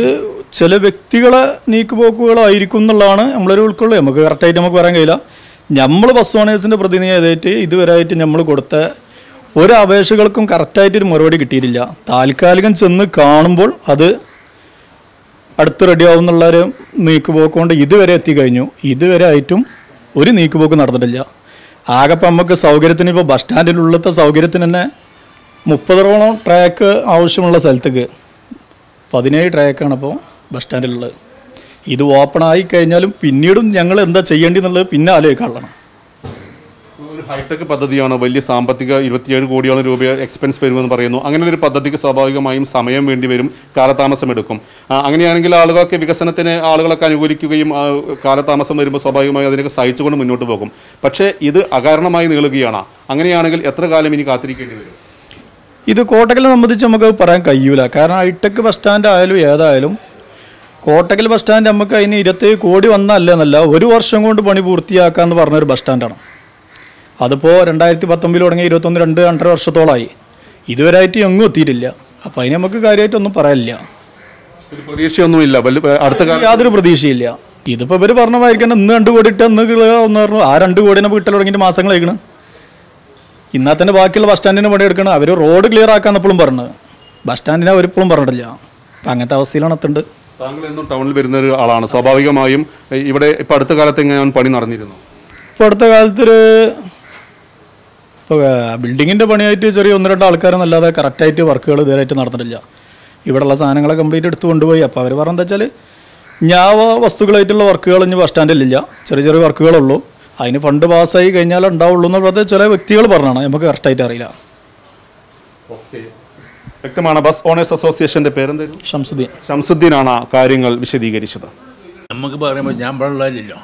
S12: ചില വ്യക്തികളെ നീക്കുപോക്കുകളായിരിക്കും എന്നുള്ളതാണ് നമ്മളൊരു ഉൾക്കൊള്ളുക നമുക്ക് കറക്റ്റായിട്ട് നമുക്ക് പറയാൻ കഴിയില്ല നമ്മൾ ബസ് ഓണേഴ്സിൻ്റെ പ്രതിനിധിയായിട്ട് ഇതുവരെയായിട്ട് നമ്മൾ കൊടുത്ത ഒരു അപേക്ഷകൾക്കും കറക്റ്റായിട്ടൊരു മറുപടി കിട്ടിയിട്ടില്ല താൽക്കാലികം ചെന്ന് കാണുമ്പോൾ അത് അടുത്ത് റെഡിയാവും എന്നുള്ളൊരു നീക്കുപോക്ക് കൊണ്ട് ഇതുവരെ എത്തിക്കഴിഞ്ഞു ഇതുവരെ ആയിട്ടും ഒരു നീക്കുപോക്ക് നടന്നിട്ടില്ല ആകെ ഇപ്പം നമുക്ക് സൗകര്യത്തിന് ഇപ്പോൾ ബസ് സ്റ്റാൻഡിലുള്ളത്തെ സൗകര്യത്തിന് തന്നെ മുപ്പതോളം ട്രാക്ക് ആവശ്യമുള്ള സ്ഥലത്തേക്ക് പതിനേഴ് ട്രാക്കാണ് ഇപ്പോൾ ബസ് സ്റ്റാൻഡിലുള്ളത് ഇത് ഓപ്പൺ ആയി കഴിഞ്ഞാലും പിന്നീടും ഞങ്ങൾ എന്താ ചെയ്യേണ്ടി എന്നുള്ളത് പിന്നെ ആലോചിക്കാനുള്ളതാണ്
S1: ഒരു ഹൈടെക് പദ്ധതിയാണ് വലിയ സാമ്പത്തിക ഇരുപത്തിയേഴ് കോടിയോളം രൂപ എക്സ്പെൻസ് വരുമെന്ന് പറയുന്നു അങ്ങനെ ഒരു പദ്ധതിക്ക് സ്വാഭാവികമായും സമയം വേണ്ടി വരും കാലതാമസം എടുക്കും ആ, അങ്ങനെയാണെങ്കിൽ ആളുകൾക്ക് വികസനത്തിന് ആളുകളൊക്കെ അനുകൂലിക്കുകയും ആ, കാലതാമസം വരുമ്പോൾ സ്വാഭാവികമായും അതിനൊക്കെ സഹിച്ചുകൊണ്ട് മുന്നോട്ട് പോകും പക്ഷേ ഇത് അകാരണമായി നീളുകയാണ് അങ്ങനെയാണെങ്കിൽ എത്ര കാലം ഇനി കാത്തിരിക്കേണ്ടി വരും
S12: ഇത് കോട്ടക്കലിനെ സംബന്ധിച്ച് നമുക്ക് പറയാൻ കഴിയൂല കാരണം ഹൈടെക് ബസ് സ്റ്റാൻഡ് ആയാലും ഏതായാലും കോട്ടക്കൽ ബസ് സ്റ്റാൻഡ് നമുക്ക് അതിന് ഇരുപത്തേഴ് കോടി വന്നല്ല എന്നല്ല ഒരു വർഷം കൊണ്ട് പണി പൂർത്തിയാക്കാന്ന് പറഞ്ഞൊരു ബസ് സ്റ്റാൻഡാണ് അതിപ്പോൾ രണ്ടായിരത്തി പത്തൊമ്പതിൽ തുടങ്ങി ഇരുപത്തൊന്ന് രണ്ട് രണ്ടര വർഷത്തോളമായി ഇതുവരെയായിട്ട് എങ്ങും എത്തിയിട്ടില്ല അപ്പോൾ അതിന് നമുക്ക് കാര്യമായിട്ടൊന്നും പറയാനില്ല
S1: ഒരു പ്രതീക്ഷയൊന്നുമില്ല വല്ല അടുത്ത കാലം
S12: യാതൊരു പ്രതീക്ഷയില്ല ഇതിപ്പോൾ ഇവർ പറഞ്ഞമായിരിക്കണം ഇന്ന് രണ്ട് കോടി ഇട്ട് അന്ന് ഒന്ന് പറഞ്ഞു ആ രണ്ട് കോടിനെ വീട്ടിൽ തുടങ്ങിയിട്ട് മാസങ്ങളായിക്കണ് ഇന്നാ തന്നെ ബാക്കിയുള്ള ബസ് സ്റ്റാൻഡിന് പണി എടുക്കണം അവർ റോഡ് ക്ലിയർ ആക്കാന്ന് എപ്പോഴും പറഞ്ഞത് ബസ് സ്റ്റാൻഡിനെ അവരിപ്പോഴും പറഞ്ഞിട്ടില്ല അപ്പം അങ്ങനത്തെ അവസ്ഥയിലാണ് എത്തുന്നത്
S1: താങ്കൾ എന്നും ടൗണിൽ വരുന്ന ഒരു ആളാണ് സ്വാഭാവികമായും ഏ, ഇവിടെ ഇപ്പം അടുത്ത കാലത്ത് എങ്ങനെ പണി നടന്നിരുന്നു
S12: ഇപ്പോൾ അടുത്ത കാലത്തൊരു ഇപ്പോൾ ബിൽഡിങ്ങിൻ്റെ പണിയായിട്ട് ചെറിയ ഒന്ന് രണ്ട് ആൾക്കാരെന്നല്ലാതെ കറക്റ്റായിട്ട് വർക്കുകൾ ഇതുവരെയായിട്ട് നടന്നിട്ടില്ല ഇവിടെയുള്ള സാധനങ്ങളെ കംപ്ലീറ്റ് എടുത്ത് കൊണ്ടുപോയി അപ്പോൾ അവർ പറഞ്ഞെന്താ വെച്ചാൽ ഞാവ വസ്തുക്കളായിട്ടുള്ള വർക്കുകൾ ഇനി ബസ് സ്റ്റാൻഡിലില്ല ചെറിയ ചെറിയ വർക്കുകളുള്ളൂ അതിന് ഫണ്ട് പാസ്സായി കഴിഞ്ഞാൽ ഉണ്ടാവുള്ളൂ എന്നുള്ളത് ചില വ്യക്തികൾ പറഞ്ഞാണ് നമുക്ക് കറക്റ്റായിട്ട് അറിയില്ല
S1: വ്യക്തമാണ് ബസ് ഓണേഴ്സ് അസോസിയേഷന്റെ പേരെന്തായിരുന്നു
S12: ഷംസുദ്ദീൻ
S1: ഷംസുദ്ദീനാണ് ആ കാര്യങ്ങൾ വിശദീകരിച്ചത്
S13: നമുക്ക് പറയുമ്പോൾ ഞാൻ വെള്ളമില്ലല്ലോ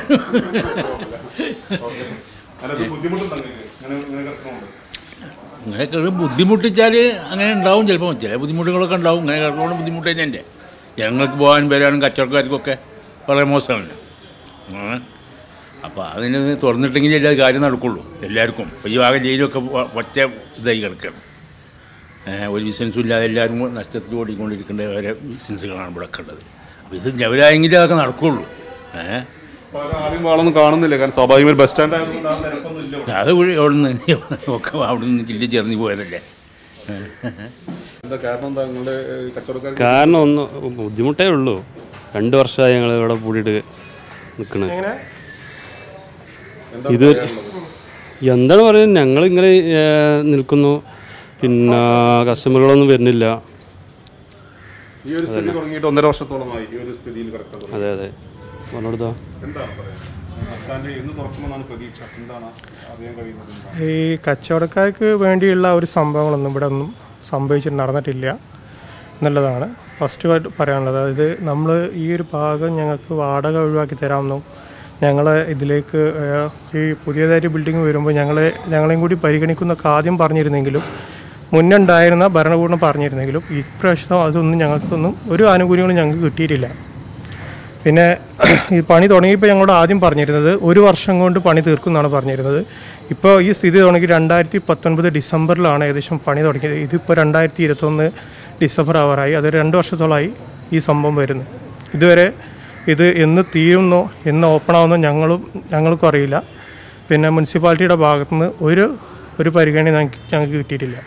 S13: അങ്ങനെയൊക്കെ ഒരു ബുദ്ധിമുട്ടിച്ചാൽ അങ്ങനെ ഉണ്ടാവും ചിലപ്പോൾ ചില ബുദ്ധിമുട്ടുകളൊക്കെ ഉണ്ടാവും ഇങ്ങനെ കിടക്കുന്നതുകൊണ്ട് ബുദ്ധിമുട്ട് തന്നെ എൻ്റെ ഞങ്ങൾക്ക് പോകാനും വരാനും കച്ചവടക്കാർക്കൊക്കെ വളരെ മോശമാണ് അപ്പോൾ അതിന് തുറന്നിട്ടെങ്കിൽ എല്ലാ കാര്യം നടക്കുള്ളൂ എല്ലാവർക്കും ഇപ്പോൾ ഈ ഭാഗം ജയിലൊക്കെ ഒ- ഒറ്റ ഇതായി കിടക്കണം ഏഹ് ഒരു ബിസിനസ്സും ഇല്ലാതെ എല്ലാവരും നഷ്ടത്തിൽ ഓടിക്കൊണ്ടിരിക്കേണ്ട ഓരോ ബിസിനസ്സുകളാണ് ഇവിടെ ഒക്കെ ഉള്ളത് അപ്പോൾ ഇത് ലെവലായെങ്കിലേ അതൊക്കെ നടക്കുള്ളൂ ഏഹ്
S1: ആരും വാളൊന്നും കാണുന്നില്ല കാരണം സ്വാഭാവികം ഒരു ബസ് സ്റ്റാൻഡ് ആയതുകൊണ്ട് ആ തിരക്കൊന്നും ഇല്ല
S13: അത് വഴി അവിടുന്ന് ഒക്കെ അവിടുന്ന് ജില്ല ചേർന്ന് പോയതല്ലേ
S1: എന്താ കാരണം എന്താ നിങ്ങളുടെ കച്ചവടക്കാർ
S14: കാരണം ഒന്ന് ബുദ്ധിമുട്ടേ ഉള്ളൂ രണ്ട് വർഷമായി ഞങ്ങൾ ഇവിടെ കൂടിയിട്ട് നിൽക്കണത് ഇത് എന്താണ് പറയുന്നത് ഞങ്ങൾ ഇങ്ങനെ നിൽക്കുന്നു പിന്നെ കസ്റ്റമറുകളൊന്നും വരുന്നില്ല
S1: ഈ ഒരു സ്ഥിതി തുടങ്ങിയിട്ട് ഒന്നര വർഷത്തോളമായി ഈ ഒരു സ്ഥിതിയിൽ കിടക്കുന്നത്
S14: അതെ അതെ പറഞ്ഞോടുത്തോ
S1: എന്താണ് പറയുക ബസ് സ്റ്റാൻഡ് എന്ന് തുറക്കുമെന്നാണ് പ്രതീക്ഷ എന്താണ് അറിയാൻ കഴിയുന്നത് എന്താണ്?
S15: ഈ കച്ചവടക്കാർക്ക് വേണ്ടിയുള്ള ഒരു സംഭവങ്ങളൊന്നും ഇവിടെ ഒന്നും സംഭവിച്ചിട്ട് നടന്നിട്ടില്ല എന്നുള്ളതാണ് ഫസ്റ്റ് ആയിട്ട് പറയാനുള്ളത് അതായത് നമ്മൾ ഈ ഒരു ഭാഗം ഞങ്ങൾക്ക് വാടക ഒഴിവാക്കി തരാമെന്നും ഞങ്ങളെ ഇതിലേക്ക് ഏഹ്, ഈ പുതിയതായിട്ട് ബിൽഡിംഗ് വരുമ്പോൾ ഞങ്ങളെ ഞങ്ങളെയും കൂടി പരിഗണിക്കുന്നൊക്കെ ആദ്യം പറഞ്ഞിരുന്നെങ്കിലും മുന്നേ ഉണ്ടായിരുന്ന ഭരണകൂടം പറഞ്ഞിരുന്നെങ്കിലും ഇപ്രാവശ്യം അതൊന്നും ഞങ്ങൾക്കൊന്നും ഒരു ആനുകൂല്യങ്ങളും ഞങ്ങൾക്ക് കിട്ടിയിട്ടില്ല പിന്നെ ഈ പണി തുടങ്ങിയപ്പോൾ ഞങ്ങളോട് ആദ്യം പറഞ്ഞിരുന്നത് ഒരു വർഷം കൊണ്ട് പണി തീർക്കും എന്നാണ് പറഞ്ഞിരുന്നത് ഇപ്പോൾ ഈ സ്ഥിതി തുടങ്ങി രണ്ടായിരത്തി പത്തൊൻപത് ഡിസംബറിലാണ് ഏകദേശം പണി തുടങ്ങിയത് ഇതിപ്പോൾ രണ്ടായിരത്തി ഇരുപത്തൊന്ന് ഡിസംബർ ആവാറായി അത് രണ്ട് വർഷത്തോളമായി ഈ സംഭവം വരുന്നു ഇതുവരെ ഇത് എന്ന് തീരുന്നോ എന്ന് ഓപ്പൺ ആവുന്നോ ഞങ്ങളും ഞങ്ങൾക്കും അറിയില്ല പിന്നെ മുനിസിപ്പാലിറ്റിയുടെ ഭാഗത്തുനിന്ന് ഒരു ഒരു പരിഗണന ഞങ്ങൾക്ക് ഞങ്ങൾക്ക് കിട്ടിയിട്ടില്ല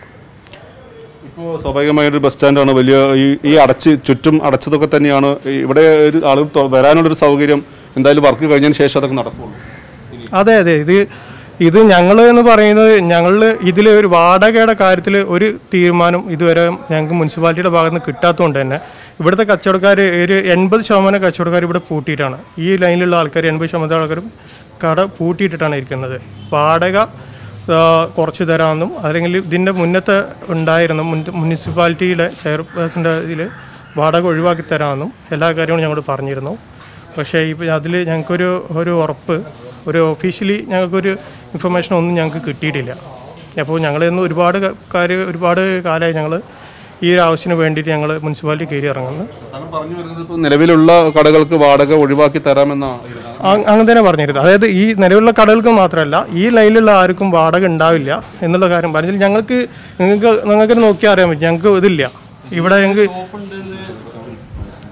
S1: ഇപ്പോൾ സ്വാഭാവികമായ ഒരു ബസ് സ്റ്റാൻഡാണ് വലിയ ഈ ഈ അടച്ച് ചുറ്റും അടച്ചതൊക്കെ തന്നെയാണ് ഈ ഇവിടെ ഒരു ആളുകൾ തൊ- വരാനുള്ളൊരു സൗകര്യം എന്തായാലും വർക്ക് കഴിഞ്ഞതിന് ശേഷം അതൊക്കെ നടക്കുള്ളൂ
S15: അതെ അതെ ഇത് ഇത് ഞങ്ങൾ എന്ന് പറയുന്നത് ഞങ്ങൾ ഇതിൽ ഒരു വാടകയുടെ കാര്യത്തിൽ ഒരു തീരുമാനം ഇതുവരെ ഞങ്ങൾക്ക് മുനിസിപ്പാലിറ്റിയുടെ ഭാഗത്ത് നിന്ന് കിട്ടാത്തതുകൊണ്ട് തന്നെ ഇവിടുത്തെ കച്ചവടക്കാർ ഒരു എൺപത് ശതമാനം കച്ചവടക്കാർ ഇവിടെ പൂട്ടിയിട്ടാണ് ഈ ലൈനിലുള്ള ആൾക്കാർ എൺപത് ശതമാനം ആൾക്കാരും കട പൂട്ടിയിട്ടിട്ടാണ് ഇരിക്കുന്നത് വാടക ആ, കുറച്ച് തരാമെന്നും അല്ലെങ്കിൽ ഇതിൻ്റെ മുന്നത്തെ ഉണ്ടായിരുന്ന മുൻ- മുനിസിപ്പാലിറ്റിയുടെ ചെയർപേഴ്സൻ്റെ ഇതിൽ വാടക ഒഴിവാക്കി തരാമെന്നും എല്ലാ കാര്യങ്ങളും ഞങ്ങളോട് പറഞ്ഞിരുന്നു പക്ഷേ ഇപ്പോൾ അതിൽ ഞങ്ങൾക്കൊരു ഒരു ഉറപ്പ് ഒരു ഒഫീഷ്യലി ഞങ്ങൾക്കൊരു ഇൻഫർമേഷൻ ഒന്നും ഞങ്ങൾക്ക് കിട്ടിയിട്ടില്ല അപ്പോൾ ഞങ്ങൾ ഇന്ന് ഒരുപാട് ക- കാര്യം ഒരുപാട് കാലമായി ഞങ്ങൾ ഈ ഒരു ആവശ്യത്തിന് വേണ്ടിയിട്ട് ഞങ്ങൾ മുനിസിപ്പാലിറ്റി കയറി ഇറങ്ങുന്നു
S1: താങ്കൾ പറഞ്ഞു വരുന്നത് ഇപ്പോൾ നിലവിലുള്ള കടകൾക്ക് വാടക ഒഴിവാക്കി തരാമെന്നാണ്
S15: അ- അങ്ങനെ തന്നെ പറഞ്ഞിരുന്നത് അതായത് ഈ നിലവിലുള്ള കടകൾക്ക് മാത്രമല്ല ഈ ലൈനിലുള്ള ആർക്കും വാടക ഉണ്ടാവില്ല എന്നുള്ള കാര്യം പറഞ്ഞാൽ ഞങ്ങൾക്ക് നിങ്ങൾക്ക് നിങ്ങൾക്ക് നോക്കിയാൽ അറിയാൻ പറ്റും ഞങ്ങൾക്ക് ഇതില്ല ഇവിടെ ഞങ്ങൾക്ക്